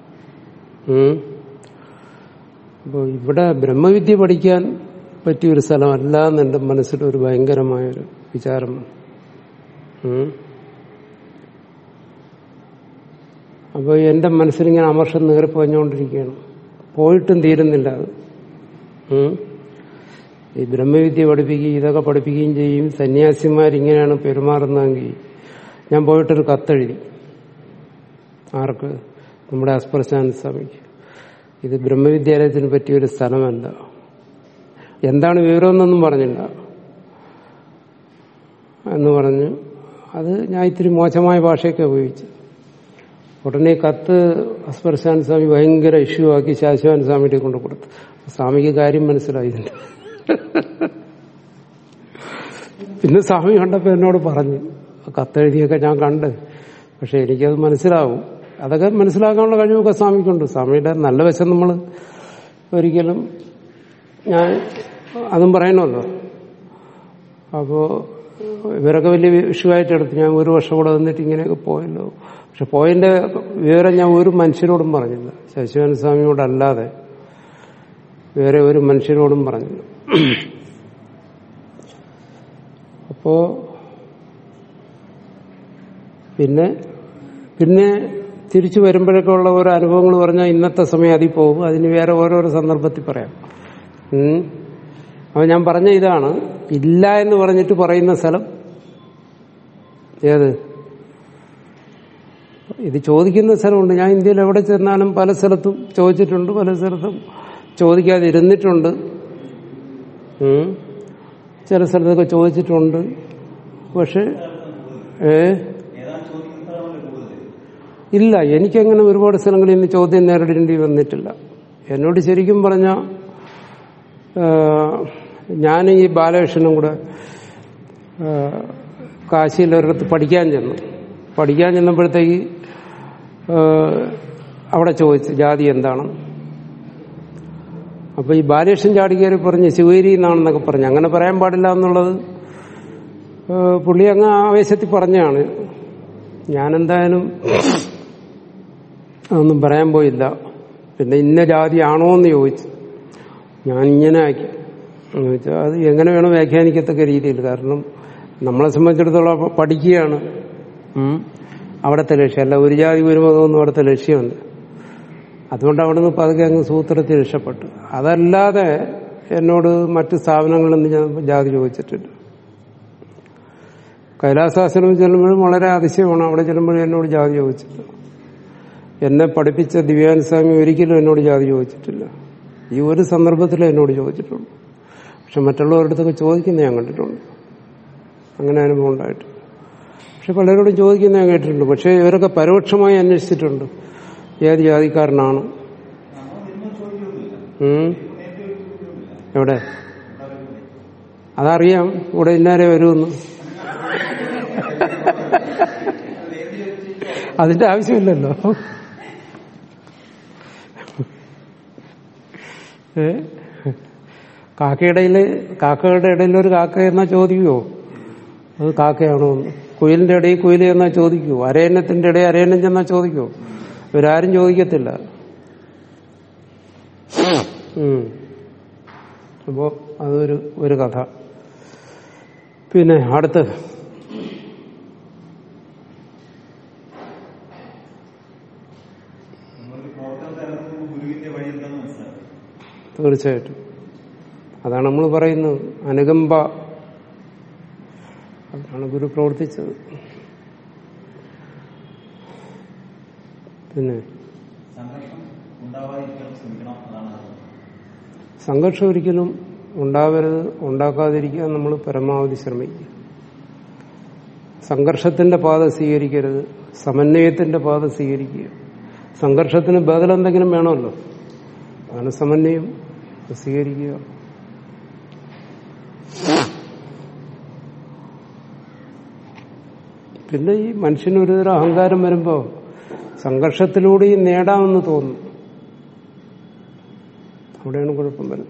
അപ്പോൾ ഇവിടെ ബ്രഹ്മവിദ്യ പഠിക്കാൻ പറ്റിയൊരു സ്ഥലമല്ല എന്ന് എൻ്റെ മനസ്സിൽ ഒരു ഭയങ്കരമായൊരു വിചാരം ഉം. അപ്പോൾ എൻ്റെ മനസ്സിലിങ്ങനെ അമർഷം നേറിപ്പഞ്ഞുകൊണ്ടിരിക്കുകയാണ് പോയിട്ടും തീരുന്നില്ല അത് ഉം. ഈ ബ്രഹ്മവിദ്യ പഠിപ്പിക്കുകയും ഇതൊക്കെ പഠിപ്പിക്കുകയും ചെയ്യും സന്യാസിമാരിങ്ങനെയാണ് പെരുമാറുന്നതെങ്കിൽ ഞാൻ പോയിട്ടൊരു കത്തെഴുതി ആർക്ക് നമ്മുടെ അസ്പർശാന സ്വാമിക്ക് ഇത് ബ്രഹ്മവിദ്യാലയത്തിന് പറ്റിയൊരു സ്ഥലമല്ല എന്താണ് വിവരമെന്നൊന്നും പറഞ്ഞില്ല എന്ന് പറഞ്ഞ് അത് ഞാൻ ഇത്തിരി മോശമായ ഭാഷയൊക്കെ ഉപയോഗിച്ചു ഉടനെ കത്ത് അസ്പർശാൻ സ്വാമി ഭയങ്കര ഇഷ്യൂ ആക്കി ശാശ്വാൻ സ്വാമിയുടെ കൊണ്ട് കൊടുത്തു സ്വാമിക്ക് കാര്യം മനസ്സിലായില്ല പിന്നെ സ്വാമി കണ്ടപ്പോ എന്നോട് പറഞ്ഞു കത്തെഴുതിയൊക്കെ ഞാൻ കണ്ട് പക്ഷെ എനിക്കത് മനസ്സിലാവും അതൊക്കെ മനസ്സിലാക്കാനുള്ള കഴിവൊക്കെ സ്വാമിക്കുണ്ട് സ്വാമിയുടെ നല്ല വശം നമ്മൾ ഒരിക്കലും ഞാൻ അതും പറയണമല്ലോ അപ്പോ ഇവരൊക്കെ വലിയ വിഷയമായിട്ട് എടുത്ത് ഞാൻ ഒരു വർഷം കൂടെ വന്നിട്ട് ഇങ്ങനെയൊക്കെ പോയല്ലോ പക്ഷെ പോയതിന്റെ വിവരം ഞാൻ ഒരു മനുഷ്യരോടും പറഞ്ഞില്ല ശശിവൻ സ്വാമിയോടല്ലാതെ വേറെ ഒരു മനുഷ്യരോടും പറഞ്ഞില്ല അപ്പോ പിന്നെ പിന്നെ തിരിച്ചു വരുമ്പോഴൊക്കെ ഉള്ള ഓരോ അനുഭവങ്ങൾ പറഞ്ഞാൽ ഇന്നത്തെ സമയം അതിൽ പോകും അതിന് വേറെ ഓരോരോ സന്ദർഭത്തിൽ പറയാം ഉം. അപ്പൊ ഞാൻ പറഞ്ഞ ഇതാണ് ഇല്ല എന്ന് പറഞ്ഞിട്ട് പറയുന്ന സ്ഥലം ഏത് ഇത് ചോദിക്കുന്ന സ്ഥലമുണ്ട് ഞാൻ ഇന്ത്യയിൽ എവിടെ ചെന്നാലും പല സ്ഥലത്തും ചോദിച്ചിട്ടുണ്ട് പല സ്ഥലത്തും ചോദിക്കാതെ ഇരുന്നിട്ടുണ്ട് ഉം. ചില സ്ഥലത്തൊക്കെ ചോദിച്ചിട്ടുണ്ട് പക്ഷെ ഏ ഇല്ല എനിക്കങ്ങനെ ഒരുപാട് സ്ഥലങ്ങളിൽ നിന്ന് ചോദ്യം നേരിടേണ്ടി വന്നിട്ടില്ല എന്നോട് ശരിക്കും പറഞ്ഞ ഞാൻ ഈ ബാലകൃഷ്ണനും കൂടെ ആ, കാശിയിൽ ഒരിടത്ത് പഠിക്കാൻ ചെന്നു പഠിക്കാൻ ചെന്നപ്പോഴത്തേക്ക് ഏഹ്, അവിടെ ചോദിച്ചു ജാതി എന്താണ് അപ്പൊ ഈ ബാലകൃഷ്ണൻ ചാടിക്കയറി പറഞ്ഞ് ശിവേരി എന്നാണെന്നൊക്കെ പറഞ്ഞു അങ്ങനെ പറയാൻ പാടില്ല എന്നുള്ളത് ഏഹ്, പുള്ളി അങ്ങ് ആവേശത്തിൽ പറഞ്ഞാണ് ഞാനെന്തായാലും അതൊന്നും പറയാൻ പോയില്ല പിന്നെ ഇന്ന ജാതി ആണോ എന്ന് ചോദിച്ചു ഞാൻ ഇങ്ങനെ ആക്കി എന്ന് വെച്ചാൽ അത് എങ്ങനെ വേണം വ്യാഖ്യാനിക്കത്തക്ക രീതിയിൽ കാരണം നമ്മളെ സംബന്ധിച്ചിടത്തോളം പ- പഠിക്കുകയാണ് ഉം. അവിടുത്തെ ലക്ഷ്യം അല്ല ഒരു ജാതി ഒരു മതമൊന്നും അവിടുത്തെ ലക്ഷ്യമല്ല അതുകൊണ്ട് അവിടെ നിന്ന് പതുക്കെ അങ്ങ് സൂത്രത്തിൽ രക്ഷപ്പെട്ടു അതല്ലാതെ എന്നോട് മറ്റ് സ്ഥാപനങ്ങളിൽ നിന്ന് ഞാൻ ജാതി ചോദിച്ചിട്ടില്ല കൈലാസാശ്രമം ചെല്ലുമ്പോഴും വളരെ അതിശയമാണ് അവിടെ ചെല്ലുമ്പോഴും എന്നോട് ജാതി ചോദിച്ചില്ല എന്നെ പഠിപ്പിച്ച ദിവ്യാനന്ദ സ്വാമി ഒരിക്കലും എന്നോട് ജാതി ചോദിച്ചിട്ടില്ല ഈ ഒരു സന്ദർഭത്തിലേ എന്നോട് ചോദിച്ചിട്ടുള്ളൂ പക്ഷെ മറ്റുള്ളവരുടെ അടുത്തൊക്കെ ചോദിക്കുന്ന ഞാൻ കണ്ടിട്ടുണ്ട് അങ്ങനെ അനുഭവം ഉണ്ടായിട്ട് പക്ഷെ പലരോടും ചോദിക്കുന്ന ഞാൻ കേട്ടിട്ടുണ്ട് പക്ഷെ ഇവരൊക്കെ പരോക്ഷമായി അന്വേഷിച്ചിട്ടുണ്ട് ഏത് ജാതിക്കാരനാണ് ഉം. എവിടെ അതറിയാം ഇവിടെ ഇന്നാരെ വരുമെന്ന് അതിന്റെ ആവശ്യമില്ലല്ലോ ഏ കാക്കയുടെ കാക്കകളുടെ ഇടയിൽ ഒരു കാക്ക എന്നാ ചോദിക്കുവോ അത് കാക്കയാണോ എന്ന് കുയിലിന്റെ ഇടയിൽ കുയിൽ എന്നാ ചോദിക്കുവോ അരയന്നത്തിന്റെ ഇടയിൽ അരയന്നം ചെന്നാ ചോദിക്കുവോ ഇവരാരും ചോദിക്കത്തില്ല ഉം. അപ്പോ അതൊരു ഒരു കഥ പിന്നെ അടുത്ത് തീർച്ചയായിട്ടും അതാണ് നമ്മൾ പറയുന്നത് അനുകമ്പ അതാണ് ഗുരു പ്രവർത്തിച്ചത് പിന്നെ സംഘർഷം ഒരിക്കലും ഉണ്ടാവരുത് ഉണ്ടാക്കാതിരിക്കാൻ നമ്മൾ പരമാവധി ശ്രമിക്കുക സംഘർഷത്തിന്റെ പാത സ്വീകരിക്കരുത് സമന്വയത്തിന്റെ പാത സ്വീകരിക്കുക സംഘർഷത്തിന് ബദൽ എന്തെങ്കിലും വേണമല്ലോ അതാണ് സമന്വയം സ്വീകരിക്കുക പിന്നെ ഈ മനുഷ്യന് ഒരുതരം അഹങ്കാരം വരുമ്പോ സംഘർഷത്തിലൂടെയും നേടാമെന്ന് തോന്നും അവിടെയാണ് കുഴപ്പം വരുന്നത്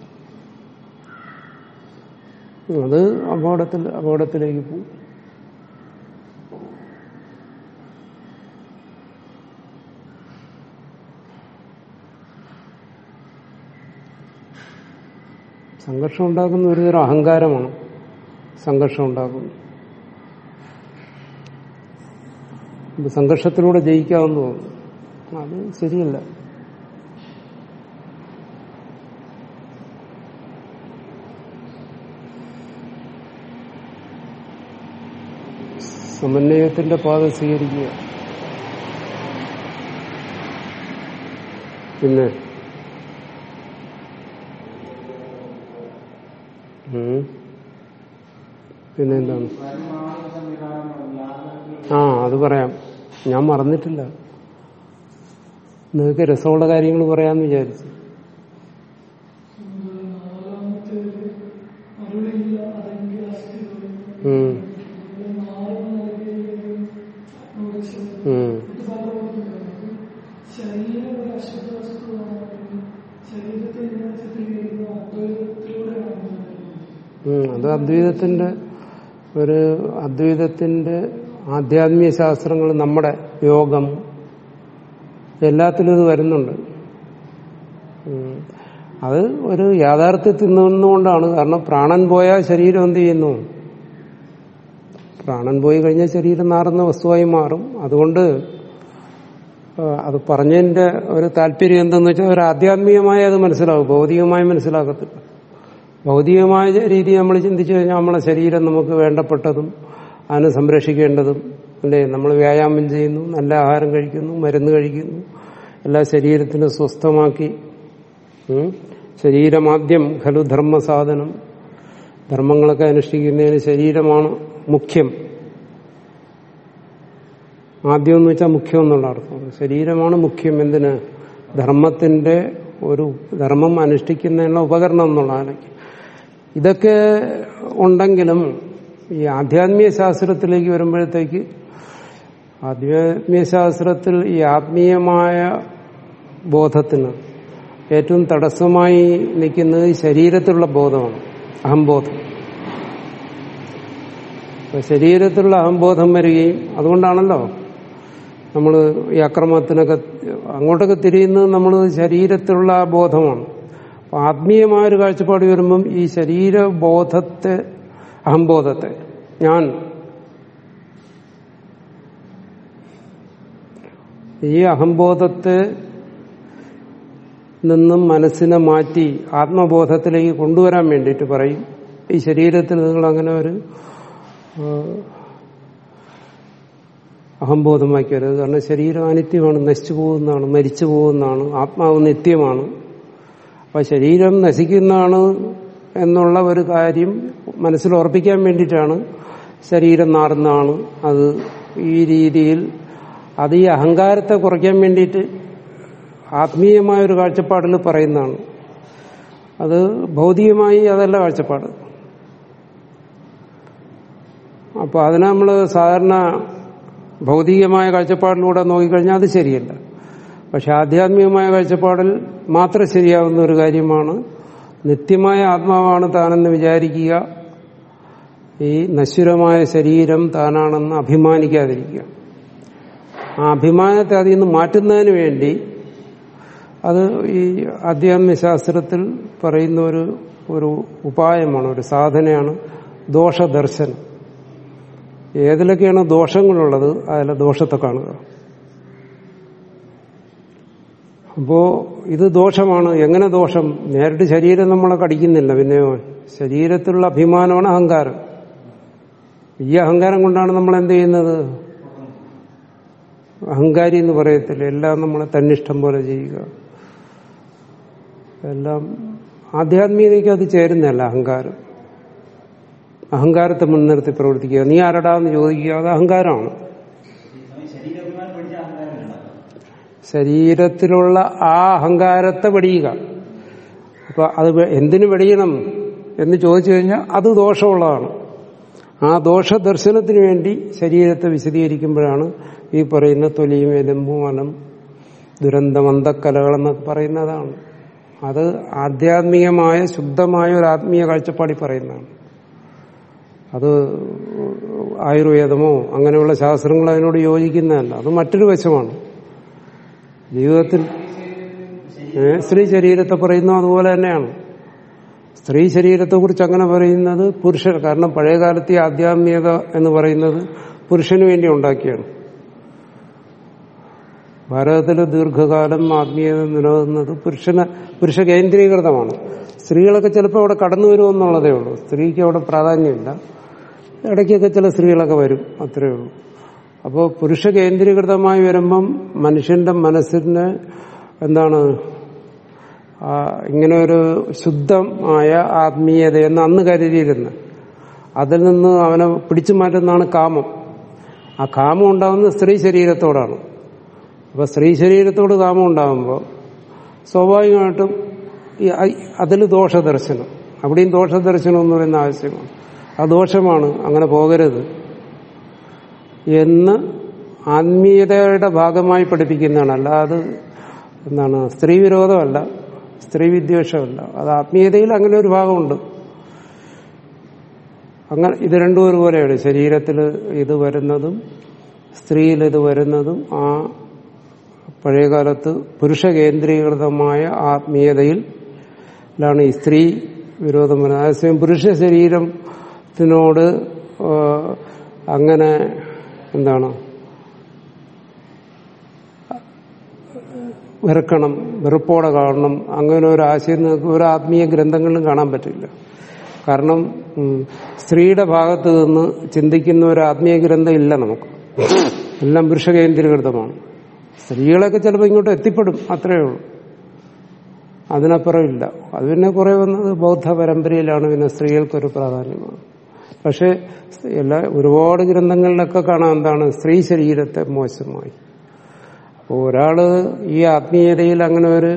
അത് അപകടത്തിൽ അപകടത്തിലേക്ക് പോകും സംഘർഷം ഉണ്ടാക്കുന്ന ഒരുതരം അഹങ്കാരമാണ് സംഘർഷം ഉണ്ടാക്കുന്നത് ഇപ്പൊ സംഘർഷത്തിലൂടെ ജയിക്കാമെന്ന് തോന്നുന്നു അത് ശരിയല്ല സമന്വയത്തിന്റെ പാത സ്വീകരിക്കുക പിന്നെ ഉം. പിന്നെന്താണ് ആ അത് പറയാം ഞാൻ മറന്നിട്ടില്ല നിങ്ങൾക്ക് രസമുള്ള കാര്യങ്ങൾ പറയാമെന്ന് വിചാരിച്ചു ഉം. ഉം. ഉം. അത് അദ്വൈതത്തിന്റെ ഒരു അദ്വൈതത്തിന്റെ ആധ്യാത്മിക ശാസ്ത്രങ്ങൾ നമ്മുടെ യോഗം എല്ലാത്തിലും ഇത് വരുന്നുണ്ട് ഉം. അത് ഒരു യാഥാർത്ഥ്യത്തിൽ നിന്നുകൊണ്ടാണ് കാരണം പ്രാണൻ പോയാൽ ശരീരം എന്ത് ചെയ്യുന്നു പ്രാണൻ പോയി കഴിഞ്ഞാൽ ശരീരം നാറുന്ന വസ്തുവായി മാറും അതുകൊണ്ട് ആ, അത് പറഞ്ഞതിന്റെ ഒരു താല്പര്യം എന്തെന്ന് വെച്ചാൽ ഒരു ആധ്യാത്മികമായി അത് മനസ്സിലാവും ഭൗതികമായി മനസ്സിലാക്കത്തില്ല ഭൗതികമായ രീതി നമ്മൾ ചിന്തിച്ചു കഴിഞ്ഞാൽ നമ്മളെ ശരീരം നമുക്ക് വേണ്ടപ്പെട്ടതും അതിനെ സംരക്ഷിക്കേണ്ടതും അല്ലേ നമ്മൾ വ്യായാമം ചെയ്യുന്നു നല്ല ആഹാരം കഴിക്കുന്നു മരുന്ന് കഴിക്കുന്നു എല്ലാ ശരീരത്തിനും സ്വസ്ഥമാക്കി ഉം. ശരീരമാദ്യം ഖലു ധർമ്മസാധനം ധർമ്മങ്ങളൊക്കെ അനുഷ്ഠിക്കുന്നതിന് ശരീരമാണ് മുഖ്യം ആദ്യം എന്ന് വെച്ചാൽ മുഖ്യം എന്നുള്ള അർത്ഥം ശരീരമാണ് മുഖ്യം എന്തിന് ധർമ്മത്തിന്റെ ഒരു ധർമ്മം അനുഷ്ഠിക്കുന്നതിനുള്ള ഉപകരണം എന്നുള്ള നിലയ്ക്ക് ഇതൊക്കെ ഉണ്ടെങ്കിലും ഈ ആധ്യാത്മിക ശാസ്ത്രത്തിലേക്ക് വരുമ്പോഴത്തേക്ക് ആധ്യാത്മികശാസ്ത്രത്തിൽ ഈ ആത്മീയമായ ബോധത്തിന് ഏറ്റവും തടസ്സമായി നിൽക്കുന്നത് ഈ ശരീരത്തിലുള്ള ബോധമാണ് അഹംബോധം അപ്പൊ ശരീരത്തിലുള്ള അഹംബോധം വരികയും അതുകൊണ്ടാണല്ലോ നമ്മൾ ഈ അക്രമത്തിനൊക്കെ അങ്ങോട്ടൊക്കെ തിരിയുന്നത് നമ്മൾ ശരീരത്തിലുള്ള ആ ബോധമാണ് അപ്പൊ ആത്മീയമായ ഒരു കാഴ്ചപ്പാട് വരുമ്പം ഈ ശരീരബോധത്തെ അഹംബോധത്തെ ഞാൻ ഈ അഹംബോധത്തെ നിന്നും മനസ്സിനെ മാറ്റി ആത്മബോധത്തിലേക്ക് കൊണ്ടുവരാൻ വേണ്ടിയിട്ട് പറയും ഈ ശരീരത്തിൽ നിങ്ങൾ അങ്ങനെ ഒരു അഹംബോധമാക്കി വരരുത് കാരണം ശരീരം അനിത്യമാണ് നശിച്ചു പോകുന്നതാണ് മരിച്ചു പോകുന്നതാണ് ആത്മാവ് നിത്യമാണ് അപ്പൊ ശരീരം നശിക്കുന്നതാണ് എന്നുള്ള ഒരു കാര്യം മനസ്സിൽ ഉറപ്പിക്കാൻ വേണ്ടിയിട്ടാണ് ശരീരം നാറുന്നതാണ് അത് ഈ രീതിയിൽ അത് ഈ അഹങ്കാരത്തെ കുറയ്ക്കാൻ വേണ്ടിയിട്ട് ആത്മീയമായ ഒരു കാഴ്ചപ്പാടിൽ പറയുന്നതാണ് അത് ഭൗതികമായി അതല്ല കാഴ്ചപ്പാട് അപ്പൊ അതിനെ നമ്മൾ സാധാരണ ഭൗതികമായ കാഴ്ചപ്പാടിലൂടെ നോക്കിക്കഴിഞ്ഞാൽ അത് ശരിയല്ല പക്ഷെ ആധ്യാത്മികമായ കാഴ്ചപ്പാടിൽ മാത്രം ശരിയാവുന്ന ഒരു കാര്യമാണ് നിത്യമായ ആത്മാവാണ് താനെന്ന് വിചാരിക്കുക ഈ നശ്വരമായ ശരീരം താനാണെന്ന് അഭിമാനിക്കാതിരിക്കുക ആ അഭിമാനത്തെ അതിൽ നിന്ന് മാറ്റുന്നതിന് വേണ്ടി അത് ഈ ആധ്യാത്മിക ശാസ്ത്രത്തിൽ പറയുന്ന ഒരു ഒരു ഉപായമാണ് ഒരു സാധനയാണ് ദോഷദർശനം ഏതിലൊക്കെയാണ് ദോഷങ്ങളുള്ളത് അതിലെ ദോഷത്തെ കാണുക അപ്പോ ഇത് ദോഷമാണ് എങ്ങനെ ദോഷം നേരിട്ട് ശരീരം നമ്മളെ കടിക്കുന്നില്ല പിന്നെ ശരീരത്തിലുള്ള അഭിമാനമാണ് അഹങ്കാരം ഈ അഹങ്കാരം കൊണ്ടാണ് നമ്മൾ എന്ത് ചെയ്യുന്നത് അഹങ്കാരി എന്ന് പറയത്തില്ല എല്ലാം നമ്മളെ തന്നിഷ്ടം പോലെ ചെയ്യുക എല്ലാം ആധ്യാത്മികതയ്ക്ക് അത് ചേരുന്നതല്ല അഹങ്കാരം അഹങ്കാരത്തെ മുൻനിർത്തി പ്രവർത്തിക്കുക നീ ആരടാന്ന് ചോദിക്കുക അത് അഹങ്കാരമാണ് ശരീരത്തിലുള്ള ആ അഹങ്കാരത്തെ വെടിയുക അപ്പൊ അത് എന്തിനു വെടിയണം എന്ന് ചോദിച്ചു കഴിഞ്ഞാൽ അത് ദോഷമുള്ളതാണ് ആ ദോഷദർശനത്തിന് വേണ്ടി ശരീരത്തെ വിശദീകരിക്കുമ്പോഴാണ് ഈ പറയുന്ന തൊലിയും എലുമ്പും മനം ദുരന്തം അന്തക്കലകളെന്നൊക്കെ പറയുന്നതാണ് അത് ആധ്യാത്മികമായ ശുദ്ധമായ ഒരു ആത്മീയ കാഴ്ചപ്പാടി പറയുന്നതാണ് അത് ആയുർവേദമോ അങ്ങനെയുള്ള ശാസ്ത്രങ്ങൾ അതിനോട് യോജിക്കുന്നതല്ല അത് മറ്റൊരു വശമാണ് ജീവിതത്തിൽ സ്ത്രീ ശരീരത്തെ പറയുന്നു അതുപോലെ തന്നെയാണ് സ്ത്രീ ശരീരത്തെക്കുറിച്ച് അങ്ങനെ പറയുന്നത് പുരുഷൻ കാരണം പഴയകാലത്തെ ആധ്യാത്മികത എന്ന് പറയുന്നത് പുരുഷന് വേണ്ടി ഉണ്ടാക്കിയാണ് ഭാരതത്തിൽ ദീർഘകാലം ആത്മീയത നിലനിന്നത് പുരുഷന് പുരുഷ കേന്ദ്രീകൃതമാണ് സ്ത്രീകളൊക്കെ ചിലപ്പോൾ അവിടെ കടന്നു വരുമെന്നുള്ളതേ ഉള്ളൂ സ്ത്രീക്ക് അവിടെ പ്രാധാന്യമില്ല ഇടയ്ക്കൊക്കെ ചില സ്ത്രീകളൊക്കെ വരും അത്രയേ ഉള്ളൂ അപ്പോൾ പുരുഷ കേന്ദ്രീകൃതമായി വരുമ്പം മനുഷ്യന്റെ മനസ്സിന് എന്താണ് ഇങ്ങനെ ഒരു ശുദ്ധമായ ആത്മീയതയെന്ന് അന്ന് കരുതിയിരുന്നത് അതിൽ നിന്ന് അവനെ പിടിച്ചു മാറ്റുന്നതാണ് കാമം ആ കാമം ഉണ്ടാകുന്നത് സ്ത്രീ ശരീരത്തോടാണ് അപ്പൊ സ്ത്രീ ശരീരത്തോട് കാമം ഉണ്ടാകുമ്പോൾ സ്വാഭാവികമായിട്ടും അതിൽ ദോഷദർശനം അവിടെയും ദോഷദർശനം എന്ന് പറയുന്ന ആവശ്യമാണ് ആ ദോഷമാണ് അങ്ങനെ പോകരുത് എന്ന് ആത്മീയതയുടെ ഭാഗമായി പഠിപ്പിക്കുന്നതാണ് അല്ലാതെ എന്താണ് സ്ത്രീ വിരോധമല്ല സ്ത്രീ വിദ്വേഷമല്ല അത് ആത്മീയതയിൽ അങ്ങനെ ഒരു ഭാഗമുണ്ട് അങ്ങനെ ഇത് രണ്ടും ഒരുപോലെയാണ് ശരീരത്തിൽ ഇത് വരുന്നതും സ്ത്രീയിൽ ഇത് വരുന്നതും ആ പഴയകാലത്ത് പുരുഷ കേന്ദ്രീകൃതമായ ആത്മീയതയിലാണ് ഈ സ്ത്രീ വിരോധം വരുന്നത് അതേസമയം പുരുഷ ശരീരത്തിനോട് അങ്ങനെ എന്താണ് വെറുക്കണം വെറുപ്പോടെ കാണണം അങ്ങനെ ഒരു ആശയം നിങ്ങൾക്ക് ഒരു ആത്മീയ ഗ്രന്ഥങ്ങളിലും കാണാൻ പറ്റില്ല കാരണം സ്ത്രീയുടെ ഭാഗത്ത് നിന്ന് ചിന്തിക്കുന്ന ഒരു ആത്മീയ ഗ്രന്ഥം ഇല്ല നമുക്ക് എല്ലാം പുരുഷ കേന്ദ്രീകൃതമാണ് സ്ത്രീകളൊക്കെ ചിലപ്പോൾ ഇങ്ങോട്ട് എത്തിപ്പെടും അത്രയേ ഉള്ളൂ അതിനപ്പുറം ഇല്ല അത് പിന്നെ കുറെ വന്നത് ബൗദ്ധ പരമ്പരയിലാണ് പിന്നെ സ്ത്രീകൾക്കൊരു പ്രാധാന്യമാണ് പക്ഷെ എല്ലാ ഒരുപാട് ഗ്രന്ഥങ്ങളിലൊക്കെ കാണാൻ എന്താണ് സ്ത്രീ ശരീരത്തെ മോശമായി അപ്പോൾ ഒരാള് ഈ ആത്മീയതയിൽ അങ്ങനെ ഒരു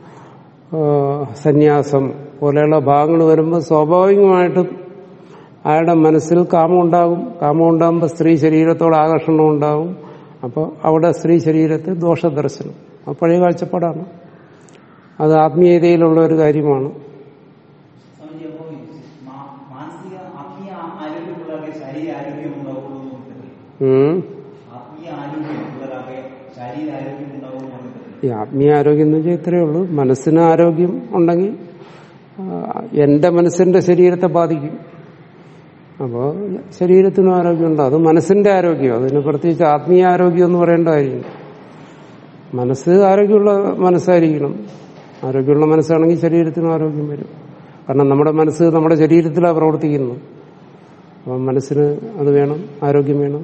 സന്യാസം പോലെയുള്ള ഭാഗങ്ങൾ വരുമ്പോൾ സ്വാഭാവികമായിട്ടും അയാളുടെ മനസ്സിൽ കാമം ഉണ്ടാകും കാമം ഉണ്ടാകുമ്പോൾ സ്ത്രീ ശരീരത്തോട് ആകർഷണം ഉണ്ടാകും അപ്പോൾ അവിടെ സ്ത്രീ ശരീരത്തിൽ ദോഷദർശനം അത് പഴയ കാഴ്ചപ്പാടാണ് അത് ആത്മീയതയിലുള്ള ഒരു കാര്യമാണ് സ്വാമിജി അപ്പോ ഈ മാ- മാനസിക ആത്മീയ ആരോഗ്യമുള്ളവർക്ക് ശാരീരിക ആരോഗ്യം ഉണ്ടാവുള്ളൂ എന്ന് പറഞ്ഞിട്ടില്ലേ? ഉം. ആത്മീയ ആരോഗ്യം ഉള്ളവർക്ക് ശാരീരിക ആരോഗ്യം ഉണ്ടാവും എന്ന് പറഞ്ഞിട്ടില്ലേ? ഈ ആത്മീയ ആരോഗ്യം എന്ന് വെച്ചാൽ ഇത്രയേ ഉള്ളൂ മനസ്സിന് ആരോഗ്യം ഉണ്ടെങ്കിൽ ആ, എന്റെ മനസ്സിന്റെ ശരീരത്തെ ബാധിക്കും അപ്പോൾ ശരീരത്തിനും ആരോഗ്യമുണ്ട് അത് മനസ്സിന്റെ ആരോഗ്യം അതിന് പ്രത്യേകിച്ച് ആത്മീയ ആരോഗ്യം എന്ന് പറയേണ്ട കാര്യമില്ല മനസ്സ് ആരോഗ്യമുള്ള മനസ്സായിരിക്കണം ആരോഗ്യമുള്ള മനസ്സാണെങ്കിൽ ശരീരത്തിനും ആരോഗ്യം വരും കാരണം നമ്മുടെ മനസ്സ് നമ്മുടെ ശരീരത്തിലാണ് പ്രവർത്തിക്കുന്നത് അപ്പം മനസ്സിന് അത് വേണം ആരോഗ്യം വേണം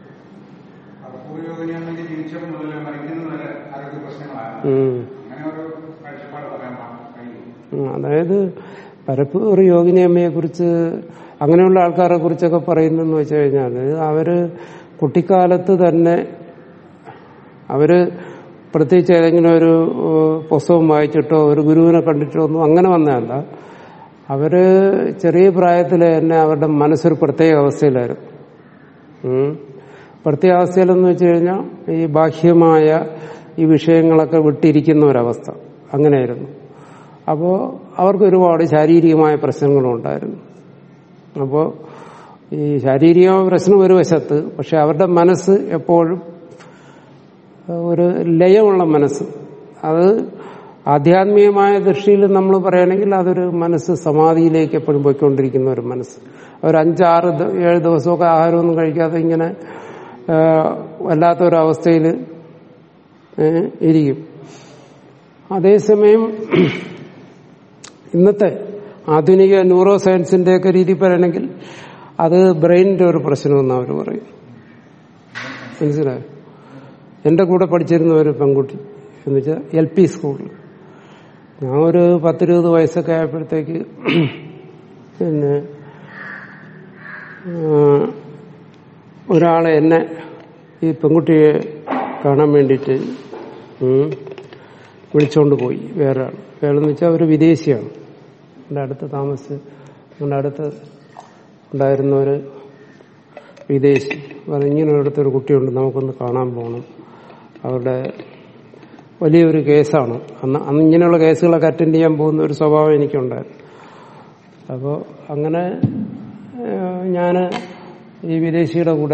പൂർവ്വയോഗിനിയാണെങ്കിൽ ജനിച്ചപ്പോൾ മുതൽ മരിക്കുന്നത് വരെ ആരോഗ്യ പ്രശ്നങ്ങളാണ് ഉം. അങ്ങനെ ഒരു കാഴ്ചപ്പാട് പറയാൻ കഴിയും ഉം, അതായത് പരപ്പൂർ യോഗിനി അമ്മയെ കുറിച്ച് അങ്ങനെയുള്ള ആൾക്കാരെ കുറിച്ചൊക്കെ പറയുന്നതെന്ന് വെച്ച് കഴിഞ്ഞാൽ അവര് കുട്ടിക്കാലത്ത് തന്നെ അവര് പ്രത്യേകിച്ച് ഏതെങ്കിലും ഒരു ഏഹ്, പുസ്തകം വായിച്ചിട്ടോ ഒരു ഗുരുവിനെ കണ്ടിട്ടോ ഒന്നും അങ്ങനെ വന്നതല്ല അവര് ചെറിയ പ്രായത്തിൽ തന്നെ അവരുടെ മനസ്സൊരു പ്രത്യേക അവസ്ഥയിലായിരുന്നു ഉം. പ്രത്യേക അവസ്ഥയിലെന്ന് വെച്ച് കഴിഞ്ഞാൽ ഈ ബാഹ്യമായ ഈ വിഷയങ്ങളൊക്കെ വിട്ടിരിക്കുന്ന ഒരവസ്ഥ അങ്ങനെയായിരുന്നു അപ്പോൾ അവർക്ക് ഒരുപാട് ശാരീരികമായ പ്രശ്നങ്ങളും ഉണ്ടായിരുന്നു അപ്പോൾ ഈ ശാരീരികമായ പ്രശ്നം ഒരു വശത്ത് പക്ഷെ അവരുടെ മനസ്സ് എപ്പോഴും ഒരു ലയമുള്ള മനസ്സ് അത് ആധ്യാത്മികമായ ദൃഷ്ടിയിൽ നമ്മൾ പറയുകയാണെങ്കിൽ അതൊരു മനസ്സ് സമാധിയിലേക്ക് എപ്പോഴും പോയിക്കൊണ്ടിരിക്കുന്ന ഒരു മനസ്സ് ഒരു അഞ്ചാറ് ദ- ഏഴ് ദിവസമൊക്കെ ആഹാരമൊന്നും കഴിക്കാതെ ഇങ്ങനെ ആ, വല്ലാത്തൊരവസ്ഥയിൽ ഇരിക്കും അതേസമയം ഇന്നത്തെ ആധുനിക ന്യൂറോ സയൻസിന്റെ ഒക്കെ രീതി പറയണമെങ്കിൽ അത് ബ്രെയിനിന്റെ ഒരു പ്രശ്നമെന്ന് അവർ പറയും മനസ്സിലായോ എന്റെ കൂടെ പഠിച്ചിരുന്ന ഒരു പെൺകുട്ടി എന്ന് വെച്ചാൽ എൽ പി സ്കൂളിൽ ഞാൻ ഒരു പത്തിരുപത് വയസ്സൊക്കെ ആയപ്പോഴത്തേക്ക് പിന്നെ ആ, ഒരാളെ എന്നെ ഈ പെൺകുട്ടിയെ കാണാൻ വേണ്ടിയിട്ട് ഉം, വിളിച്ചോണ്ട് പോയി വേറെ ആൾ വേറെന്ന് വെച്ചാൽ ഒരു വിദേശിയാണ് എൻ്റെ അടുത്ത് താമസിച്ച് നമ്മുടെ അടുത്ത് ഉണ്ടായിരുന്ന ഒരു വിദേശി പറഞ്ഞു ഇങ്ങനെ ഒരിടത്തൊരു കുട്ടിയുണ്ട് നമുക്കൊന്ന് കാണാൻ പോകണം അവരുടെ വലിയൊരു കേസാണ് അന്ന് അന്ന് ഇങ്ങനെയുള്ള കേസുകളൊക്കെ അറ്റൻഡ് ചെയ്യാൻ പോകുന്ന ഒരു സ്വഭാവം എനിക്കുണ്ടായിരുന്നു അപ്പോൾ അങ്ങനെ ഞാൻ ഈ വിദേശിയുടെ കൂടെ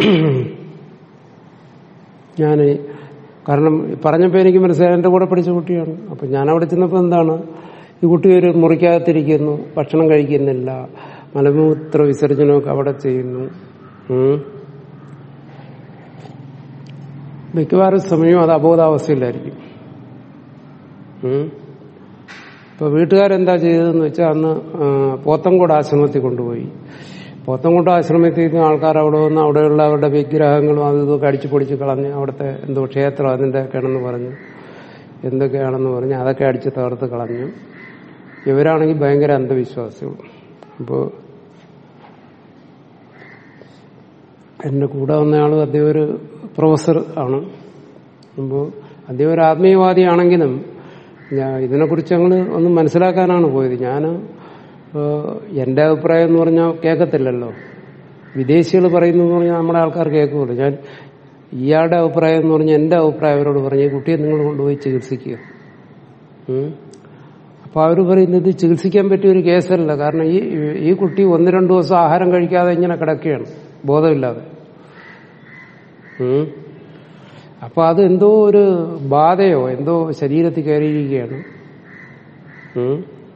ഞാൻ കാരണം പറഞ്ഞപ്പോൾ എനിക്ക് മനസ്സിലായി എൻ്റെ കൂടെ പഠിച്ച കുട്ടിയാണ് അപ്പം ഞാൻ അവിടെ ചെന്നപ്പോൾ എന്താണ് ഈ കുട്ടി ഒരു മുറിക്കകത്തിരിക്കുന്നു ഭക്ഷണം കഴിക്കുന്നില്ല മലമൂത്ര വിസർജനമൊക്കെ അവിടെ ചെയ്യുന്നു ഉം. മിക്കവാറും സമയവും അത് അബോധാവസ്ഥയിലായിരിക്കും ഉം. ഇപ്പൊ വീട്ടുകാരെന്താ ചെയ്തതെന്ന് വെച്ചാൽ അന്ന് ആ, പോത്തൻകോട് ആശ്രമത്തിൽ കൊണ്ടുപോയി പോത്തൻകോട് ആശ്രമത്തിൽ നിന്ന് ആൾക്കാർ അവിടെ വന്ന് അവിടെയുള്ള അവരുടെ വിഗ്രഹങ്ങളും അതും ഇതൊക്കെ അടിച്ചു പൊടിച്ച് കളഞ്ഞ് അവിടുത്തെ എന്തോ ക്ഷേത്രം അതിൻ്റെ ഒക്കെയാണെന്ന് പറഞ്ഞു എന്തൊക്കെയാണെന്ന് പറഞ്ഞ് അതൊക്കെ അടിച്ച് തകർത്ത് കളഞ്ഞു ഇവരാണെങ്കിൽ ഭയങ്കര അന്ധവിശ്വാസികൾ അപ്പോൾ എന്റെ കൂടെ വന്നയാൾ അദ്ദേഹം ഒരു പ്രൊഫസർ ആണ് അപ്പോൾ അദ്ദേഹം ഒരു ആത്മീയവാദിയാണെങ്കിലും ഞാൻ ഇതിനെക്കുറിച്ച് ഞങ്ങൾ ഒന്ന് മനസ്സിലാക്കാനാണ് പോയത് ഞാൻ എന്റെ അഭിപ്രായം എന്ന് പറഞ്ഞാൽ കേൾക്കത്തില്ലല്ലോ വിദേശികൾ പറയുന്നു എന്ന് പറഞ്ഞാൽ നമ്മുടെ ആൾക്കാർ കേൾക്കുമല്ലോ ഞാൻ ഇയാളുടെ അഭിപ്രായം എന്ന് പറഞ്ഞാൽ എന്റെ അഭിപ്രായം അവരോട് പറഞ്ഞു ഈ കുട്ടിയെ നിങ്ങൾ കൊണ്ടുപോയി ചികിത്സിക്കുക ഉം. അപ്പൊ അവർ പറയുന്നത് ഇത് ചികിത്സിക്കാൻ പറ്റിയ ഒരു കേസല്ല കാരണം ഈ ഈ കുട്ടി ഒന്ന് രണ്ടു ദിവസം ആഹാരം കഴിക്കാതെ ഇങ്ങനെ കിടക്കുകയാണ് ബോധമില്ലാതെ ഉം. അപ്പൊ അത് എന്തോ ഒരു ബാധയോ എന്തോ ശരീരത്തിൽ കയറിയിരിക്കുകയാണ് ഉം.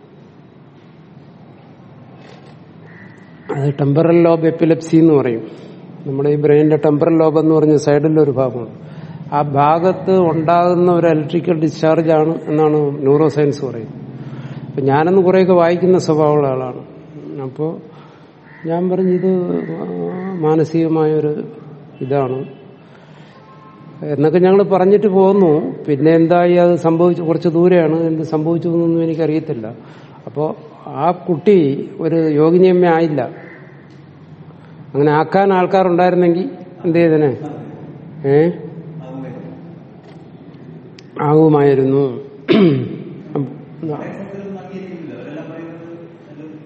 അത് ടെമ്പറൽ ലോബ് എപ്പിലെപ്സി എന്ന് പറയും നമ്മുടെ ഈ ബ്രെയിനിന്റെ ടെമ്പറൽ ലോബ് എന്ന് പറഞ്ഞ സൈഡിലൊരു ഭാഗമാണ് ആ ഭാഗത്ത് ഉണ്ടാകുന്ന ഒരു ഇലക്ട്രിക്കൽ ഡിസ്ചാർജ് ആണ് എന്നാണ് ന്യൂറോ സയൻസ് പറയുന്നത് അപ്പൊ ഞാനന്ന് കുറേയൊക്കെ വായിക്കുന്ന സ്വഭാവമുള്ള ആളാണ് അപ്പോൾ ഞാൻ പറഞ്ഞു ഇത് മാനസികമായൊരു ഇതാണ് എന്നൊക്കെ ഞങ്ങൾ പറഞ്ഞിട്ട് പോന്നു പിന്നെ എന്തായി അത് സംഭവിച്ചു കുറച്ച് ദൂരെയാണ് എന്ത് സംഭവിച്ചു എന്നൊന്നും എനിക്കറിയത്തില്ല അപ്പോൾ ആ കുട്ടി ഒരു യോഗിനിയമ്മ ആയില്ല അങ്ങനെ ആക്കാൻ ആൾക്കാരുണ്ടായിരുന്നെങ്കിൽ എന്ത് ചെയ്തനെ ഏ ആകുമായിരുന്നു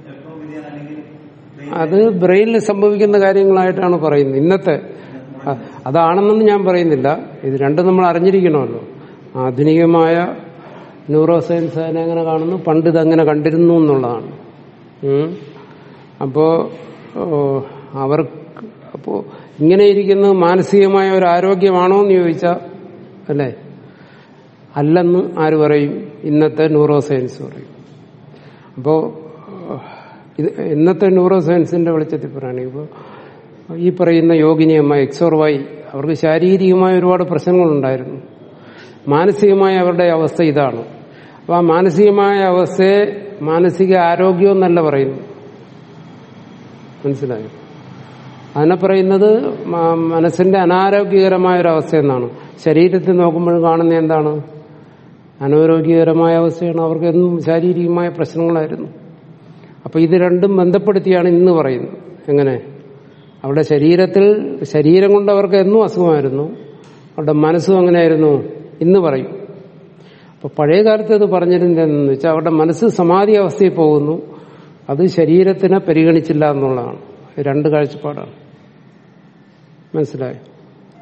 അത് ബ്രെയിനിൽ സംഭവിക്കുന്ന കാര്യങ്ങളായിട്ടാണ് പറയുന്നത് ഇന്നത്തെ ആ, അതാണെന്നൊന്നും ഞാൻ പറയുന്നില്ല ഇത് രണ്ടും നമ്മൾ അറിഞ്ഞിരിക്കണമല്ലോ ആധുനികമായ ന്യൂറോ സയൻസ് അതിനെ അങ്ങനെ കാണുന്നു പണ്ട് ഇതങ്ങനെ കണ്ടിരുന്നു എന്നുള്ളതാണ് ഉം. അപ്പോ ഓ, അവർക്ക് അപ്പോ ഇങ്ങനെ ഇരിക്കുന്നത് മാനസികമായ ഒരു ആരോഗ്യമാണോ എന്ന് ചോദിച്ചാൽ അല്ലേ അല്ലെന്ന് ആര് പറയും ഇന്നത്തെ ന്യൂറോ സയൻസ് പറയും അപ്പോ ഇത് ഇന്നത്തെ ന്യൂറോ സയൻസിന്റെ വെളിച്ചത്തിൽ പറയുകയാണെങ്കിൽ ഇപ്പോൾ ഈ പറയുന്ന യോഗിനിയമ്മ എക്സോർ വൈ അവർക്ക് ശാരീരികമായ ഒരുപാട് പ്രശ്നങ്ങളുണ്ടായിരുന്നു മാനസികമായ അവരുടെ അവസ്ഥ ഇതാണ് അപ്പൊ ആ മാനസികമായ അവസ്ഥയെ മാനസിക ആരോഗ്യം എന്നല്ല പറയുന്നു മനസ്സിലായോ അതിനെ പറയുന്നത് മ- മനസ്സിന്റെ അനാരോഗ്യകരമായ ഒരു അവസ്ഥ എന്നാണ് ശരീരത്തിൽ നോക്കുമ്പോഴും കാണുന്ന എന്താണ് അനാരോഗ്യകരമായ അവസ്ഥയാണ് അവർക്ക് എന്നും ശാരീരികമായ പ്രശ്നങ്ങളായിരുന്നു അപ്പൊ ഇത് രണ്ടും ബന്ധപ്പെടുത്തിയാണ് ഇന്ന് പറയുന്നത് എങ്ങനെ അവരുടെ ശരീരത്തിൽ ശരീരം കൊണ്ട് അവർക്ക് എന്നും അസുഖമായിരുന്നു അവരുടെ മനസ്സും അങ്ങനെയായിരുന്നു ഇന്ന് പറയും അപ്പൊ പഴയ കാലത്ത് ഇത് പറഞ്ഞിരുന്നതെന്ന് വെച്ചാൽ അവരുടെ മനസ്സ് സമാധി അവസ്ഥയിൽ പോകുന്നു അത് ശരീരത്തിനെ പരിഗണിച്ചില്ല എന്നുള്ളതാണ് ഇത് രണ്ട് കാഴ്ചപ്പാടാണ് മനസ്സിലായോ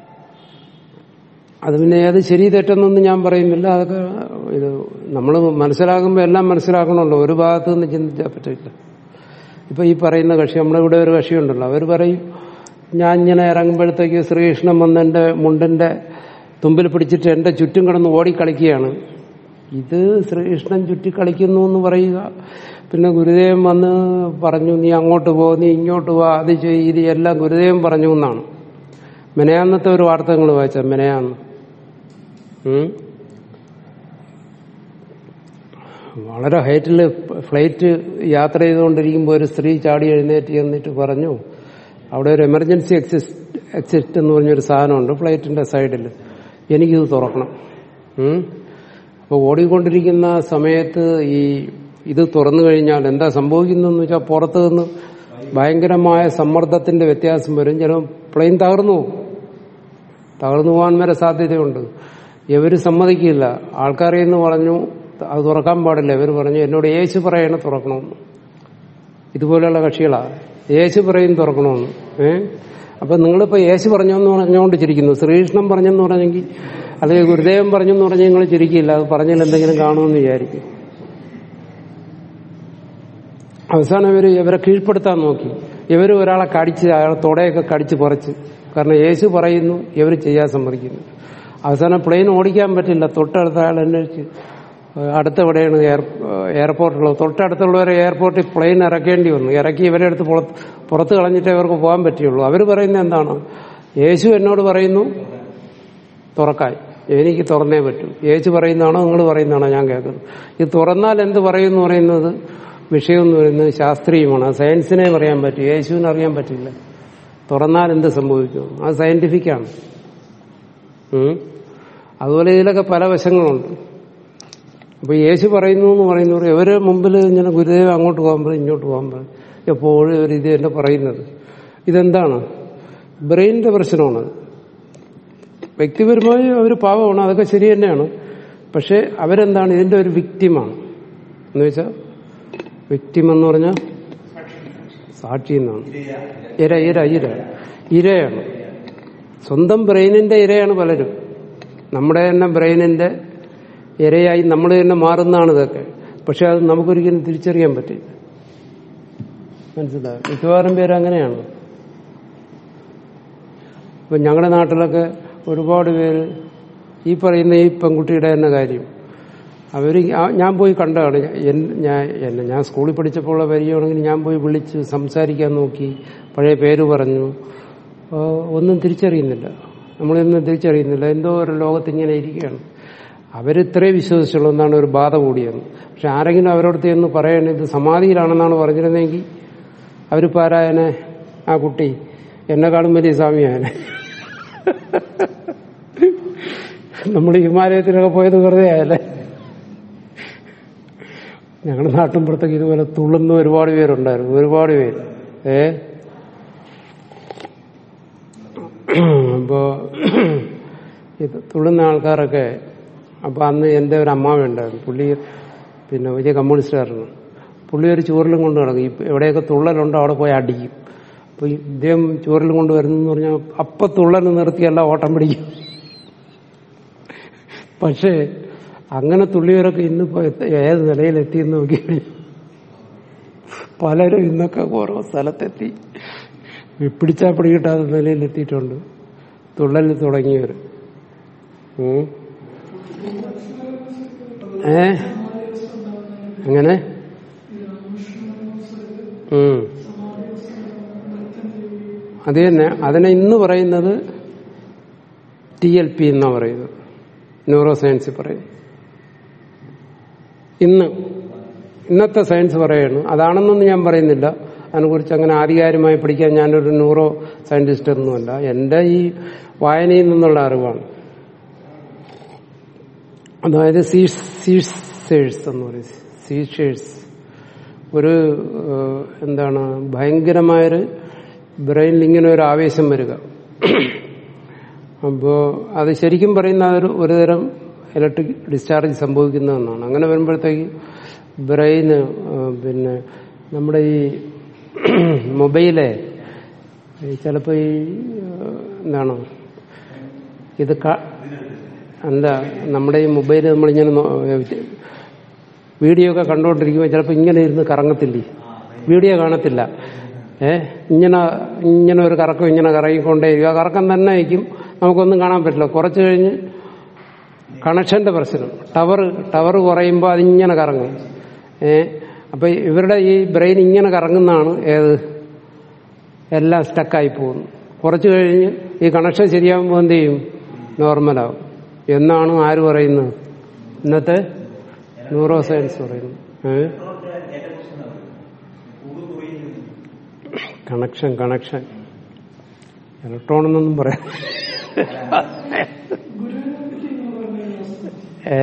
അത് പിന്നെ ഏത് ശരി തെറ്റെന്നൊന്നും ഞാൻ പറയുന്നില്ല അതൊക്കെ ഇത് നമ്മൾ മനസ്സിലാകുമ്പോൾ എല്ലാം മനസ്സിലാക്കണമല്ലോ ഒരു ഭാഗത്ത് നിന്ന് ചിന്തിച്ചാൽ പറ്റില്ല ഇപ്പൊ ഈ പറയുന്ന കക്ഷി നമ്മുടെ ഇവിടെ ഒരു കക്ഷിയുണ്ടല്ലോ അവർ പറയും ഞാൻ ഇങ്ങനെ ഇറങ്ങുമ്പോഴത്തേക്ക് ശ്രീകൃഷ്ണൻ വന്ന് എന്റെ മുണ്ടിന്റെ തുമ്പിൽ പിടിച്ചിട്ട് എന്റെ ചുറ്റും കിടന്ന് ഓടിക്കളിക്കുകയാണ് ഇത് ശ്രീകൃഷ്ണൻ ചുറ്റി കളിക്കുന്നു എന്ന് പറയുക പിന്നെ ഗുരുദേവൻ വന്ന് പറഞ്ഞു നീ അങ്ങോട്ട് പോ നീ ഇങ്ങോട്ട് പോ അത് ചെയ്യ് ഇത് എല്ലാം ഗുരുദേവൻ പറഞ്ഞു എന്നാണ് മെനയാന്നത്തെ ഒരു വാർത്ത നിങ്ങൾ വായിച്ച മെനയാന്ന് ഉം? വളരെ ഹൈറ്റിൽ ഫ്ലൈറ്റ് യാത്ര ചെയ്തുകൊണ്ടിരിക്കുമ്പോൾ ഒരു സ്ത്രീ ചാടി എഴുന്നേറ്റ് എന്നിട്ട് പറഞ്ഞു അവിടെ ഒരു എമർജൻസി എക്സിസ്റ്റ് എക്സിസ്റ്റ് എന്ന് പറഞ്ഞൊരു സാധനമുണ്ട് ഫ്ലൈറ്റിന്റെ സൈഡിൽ എനിക്കിത് തുറക്കണം ഉം? അപ്പോൾ ഓടിക്കൊണ്ടിരിക്കുന്ന സമയത്ത് ഈ ഇത് തുറന്നു കഴിഞ്ഞാൽ എന്താ സംഭവിക്കുന്നതെന്ന് വെച്ചാൽ പുറത്തു നിന്ന് ഭയങ്കരമായ സമ്മർദ്ദത്തിന്റെ വ്യത്യാസം വരും ചിലപ്പോൾ പ്ലെയിൻ തകർന്നു പോകും തകർന്നു പോകാൻ വരെ സാധ്യതയുണ്ട് ഇവര് സമ്മതിക്കില്ല ആൾക്കാരെന്ന് പറഞ്ഞു അത് തുറക്കാൻ പാടില്ല ഇവർ പറഞ്ഞു എന്നോട് യേശു പറയണ തുറക്കണമെന്ന് ഇതുപോലെയുള്ള കക്ഷികളാ യേശു പറയും തുറക്കണമെന്ന് ഏ അപ്പൊ നിങ്ങളിപ്പോ യേശു പറഞ്ഞെന്ന് പറഞ്ഞുകൊണ്ട് ചിരിക്കുന്നു ശ്രീകൃഷ്ണൻ പറഞ്ഞെന്ന് പറഞ്ഞെങ്കിൽ അല്ലെങ്കിൽ ഗുരുദേവൻ പറഞ്ഞെന്ന് പറഞ്ഞാൽ നിങ്ങൾ ചിരിക്കില്ല അത് പറഞ്ഞാൽ എന്തെങ്കിലും കാണുമെന്ന് വിചാരിക്കും അവസാനം ഇവര് ഇവരെ കീഴ്പ്പെടുത്താൻ നോക്കി ഇവര് ഒരാളെ കടിച്ച് അയാളെ തുടയൊക്കെ കടിച്ച് പറിച്ച് കാരണം യേശു പറയുന്നു ഇവർ ചെയ്യാൻ സമ്മതിക്കുന്നു അവസാനം പ്ലെയിൻ ഓടിക്കാൻ പറ്റില്ല തൊട്ടടുത്ത അയാൾ അന്വേഷിച്ച് അടുത്ത എവിടെയാണ് എയർ എയർപോർട്ടുള്ളത് തൊട്ടടുത്തുള്ളവരെ എയർപോർട്ടിൽ പ്ലെയിൻ ഇറക്കേണ്ടി വന്നു ഇറക്കി ഇവരെ അടുത്ത് പുറത്ത് പുറത്ത് കളഞ്ഞിട്ടേ അവർക്ക് പോകാൻ പറ്റുള്ളൂ അവർ പറയുന്നത് എന്താണ് യേശു എന്നോട് പറയുന്നു തുറക്കാൻ എനിക്ക് തുറന്നേ പറ്റൂ യേശു പറയുന്നതാണോ നിങ്ങൾ പറയുന്നതാണോ ഞാൻ കേൾക്കുന്നത് ഇത് തുറന്നാൽ എന്ത് പറയുമെന്ന് പറയുന്നത് വിഷയം എന്ന് പറയുന്നത് ശാസ്ത്രീയമാണ് അത് സയൻസിനെ പറയാൻ പറ്റും യേശുവിന് അറിയാൻ പറ്റില്ല തുറന്നാൽ എന്ത് സംഭവിക്കും അത് സയന്റിഫിക്കാണ് ഉം. അതുപോലെ ഇതിലൊക്കെ പല വശങ്ങളുണ്ട് അപ്പൊ യേശു പറയുന്നു എന്ന് പറയുന്നവർ ഇവരെ മുമ്പിൽ ഇങ്ങനെ ഗുരുദേവൻ അങ്ങോട്ട് പോകുമ്പോൾ ഇങ്ങോട്ട് പോകുമ്പോൾ എപ്പോഴും ഇവർ ഇത് തന്നെ പറയുന്നത് ഇതെന്താണ് ബ്രെയിനിന്റെ പ്രശ്നമാണത് വ്യക്തിപരമായി അവർ പാവമാണ് അതൊക്കെ ശരി തന്നെയാണ് പക്ഷെ അവരെന്താണ് ഇതിന്റെ ഒരു വിക്റ്റിമാണ് എന്ന് വെച്ചാൽ വിക്റ്റിം എന്ന് പറഞ്ഞാൽ സാക്ഷി എന്നാണ് ഇര ഇര ഇര ഇരയാണ് സ്വന്തം ബ്രെയിനിന്റെ ഇരയാണ് പലരും നമ്മുടെ തന്നെ ബ്രെയിനിന്റെ ഇരയായി നമ്മൾ തന്നെ മാറുന്നതാണ് ഇതൊക്കെ പക്ഷെ അത് നമുക്കൊരിക്കലും തിരിച്ചറിയാൻ പറ്റില്ല മനസ്സിലായോ മിക്കവാറും പേര് അങ്ങനെയാണ് ഇപ്പൊ ഞങ്ങളുടെ നാട്ടിലൊക്കെ ഒരുപാട് പേര് ഈ പറയുന്ന ഈ പെൺകുട്ടിയുടെ തന്നെ കാര്യം അവര് ആ- ഞാൻ പോയി കണ്ടതാണ് എൻ- ഞാൻ എന്നെ ഞാൻ സ്കൂളിൽ പഠിച്ചപ്പോൾ പരിചയമാണെങ്കിൽ ഞാൻ പോയി വിളിച്ച് സംസാരിക്കാൻ നോക്കി പഴയ പേര് പറഞ്ഞു ആ, ഒന്നും തിരിച്ചറിയുന്നില്ല നമ്മളൊന്നും തിരിച്ചറിയുന്നില്ല എന്തോ ഒരു ലോകത്ത് ഇങ്ങനെ ഇരിക്കുകയാണ് അവരിത്രേ വിശ്വസിച്ചുള്ളൂ എന്നാണ് ഒരു ബാധ കൂടിയത് പക്ഷെ ആരെങ്കിലും അവരോടത്ത് എന്ന് പറയണേ ഇത് സമാധിയിലാണെന്നാണ് പറഞ്ഞിരുന്നെങ്കിൽ അവരിപ്പോ ആരായനെ ആ കുട്ടി എന്നെക്കാളും വലിയ സ്വാമിയായനെ നമ്മൾ ഹിമാലയത്തിലൊക്കെ പോയത് വെറുതെ ആയല്ലേ ഞങ്ങളുടെ നാട്ടിൻപുറത്തൊക്കെ ഇതുപോലെ തുള്ളുന്ന ഒരുപാട് പേരുണ്ടായിരുന്നു ഒരുപാട് പേര് ഏ അപ്പോ ഇത് തുള്ളുന്ന ആൾക്കാരൊക്കെ അപ്പൊ അന്ന് എന്റെ ഒരു അമ്മാവ ഉണ്ടായിരുന്നു പുള്ളി പിന്നെ വലിയ കമ്മ്യൂണിസ്റ്റുകാരനാണ് പുള്ളി ഒരു ചൂരലും കൊണ്ട് നടക്കും ഈ എവിടെയൊക്കെ തുള്ളലുണ്ടോ അവിടെ പോയി അടിക്കും അപ്പൊ ഈ ഇദ്ദേഹം ചോറിൽ കൊണ്ടുവരുന്നെന്ന് പറഞ്ഞാൽ അപ്പത്തുള്ളനെ നിർത്തിയല്ല ഓട്ടം പിടിക്കും പക്ഷേ അങ്ങനെ തുള്ളിയവരൊക്കെ ഇന്നിപ്പോ എത്ത- ഏത് നിലയിലെത്തിയെന്ന് നോക്കി പലരും ഇന്നൊക്കെ ഓരോ സ്ഥലത്തെത്തി പിടിച്ചാ പിടികിട്ടാത്ത നിലയിലെത്തിയിട്ടുണ്ട് തുള്ളലിൽ തുടങ്ങിയവർ ഉം. ഏ എങ്ങനെ ഉം. അത് തന്നെ അതിനെ ഇന്ന് പറയുന്നത് ടി എൽ പി എന്നാ പറയുന്നത് ന്യൂറോ സയൻസ് പറയും ഇന്ന് ഇന്നത്തെ സയൻസ് പറയാണ് അതാണെന്നൊന്നും ഞാൻ പറയുന്നില്ല അതിനെക്കുറിച്ച് അങ്ങനെ ആധികാരികമായി പഠിക്കാൻ ഞാനൊരു ന്യൂറോ സയന്റിസ്റ്റ് ഒന്നുമല്ല എൻ്റെ ഈ വായനയിൽ നിന്നുള്ള അറിവാണ് അതായത് സീഷേഴ്സ് എന്ന് പറയും സീഷേഴ്സ് ഒരു ഏഹ്, എന്താണ് ഭയങ്കരമായൊരു ബ്രെയിനിൽ ഇങ്ങനെ ഒരു ആവേശം വരിക അപ്പോ അത് ശരിക്കും പറയുന്ന ഒരു ഒരുതരം ഇലക്ട്രിക് ഡിസ്ചാർജ് സംഭവിക്കുന്നതെന്നാണ് അങ്ങനെ വരുമ്പോഴത്തേക്ക് ബ്രെയിന് ഏഹ്, പിന്നെ നമ്മുടെ ഈ മൊബൈലെ ചിലപ്പോൾ ഈ ഏഹ്, എന്താണ് ഇത് ക- എന്താ നമ്മുടെ ഈ മൊബൈൽ നമ്മളിങ്ങനെ നോ- വീഡിയോ ഒക്കെ കണ്ടുകൊണ്ടിരിക്കുമ്പോൾ ചിലപ്പോൾ ഇങ്ങനെ ഇരുന്ന് കറങ്ങത്തില്ലേ വീഡിയോ കാണത്തില്ല ഏ ഇങ്ങനെ ഇങ്ങനെ ഒരു കറക്കം ഇങ്ങനെ കറങ്ങിക്കൊണ്ടേയിരിക്കും ആ കറക്കം തന്നെ ആയിരിക്കും നമുക്കൊന്നും കാണാൻ പറ്റില്ല കുറച്ച് കഴിഞ്ഞ് കണക്ഷന്റെ പ്രശ്നം ടവർ ടവർ കുറയുമ്പോൾ അതിങ്ങനെ കറങ്ങും ഏ അപ്പൊ ഇവരുടെ ഈ ബ്രെയിൻ ഇങ്ങനെ കറങ്ങുന്നതാണ് ഏത് എല്ലാം സ്റ്റക്കായി പോകുന്നു കുറച്ച് കഴിഞ്ഞ് ഈ കണക്ഷൻ ശരിയാകുമ്പോൾ എന്ത് ചെയ്യും നോർമലാവും എന്നാണ് ആര് പറയുന്നത് ഇന്നത്തെ ന്യൂറോ സയൻസ് പറയുന്നു ഏ കണക്ഷൻ കണക്ഷൻ ഇലക്ട്രോൺ എന്നൊന്നും പറയാം ഏ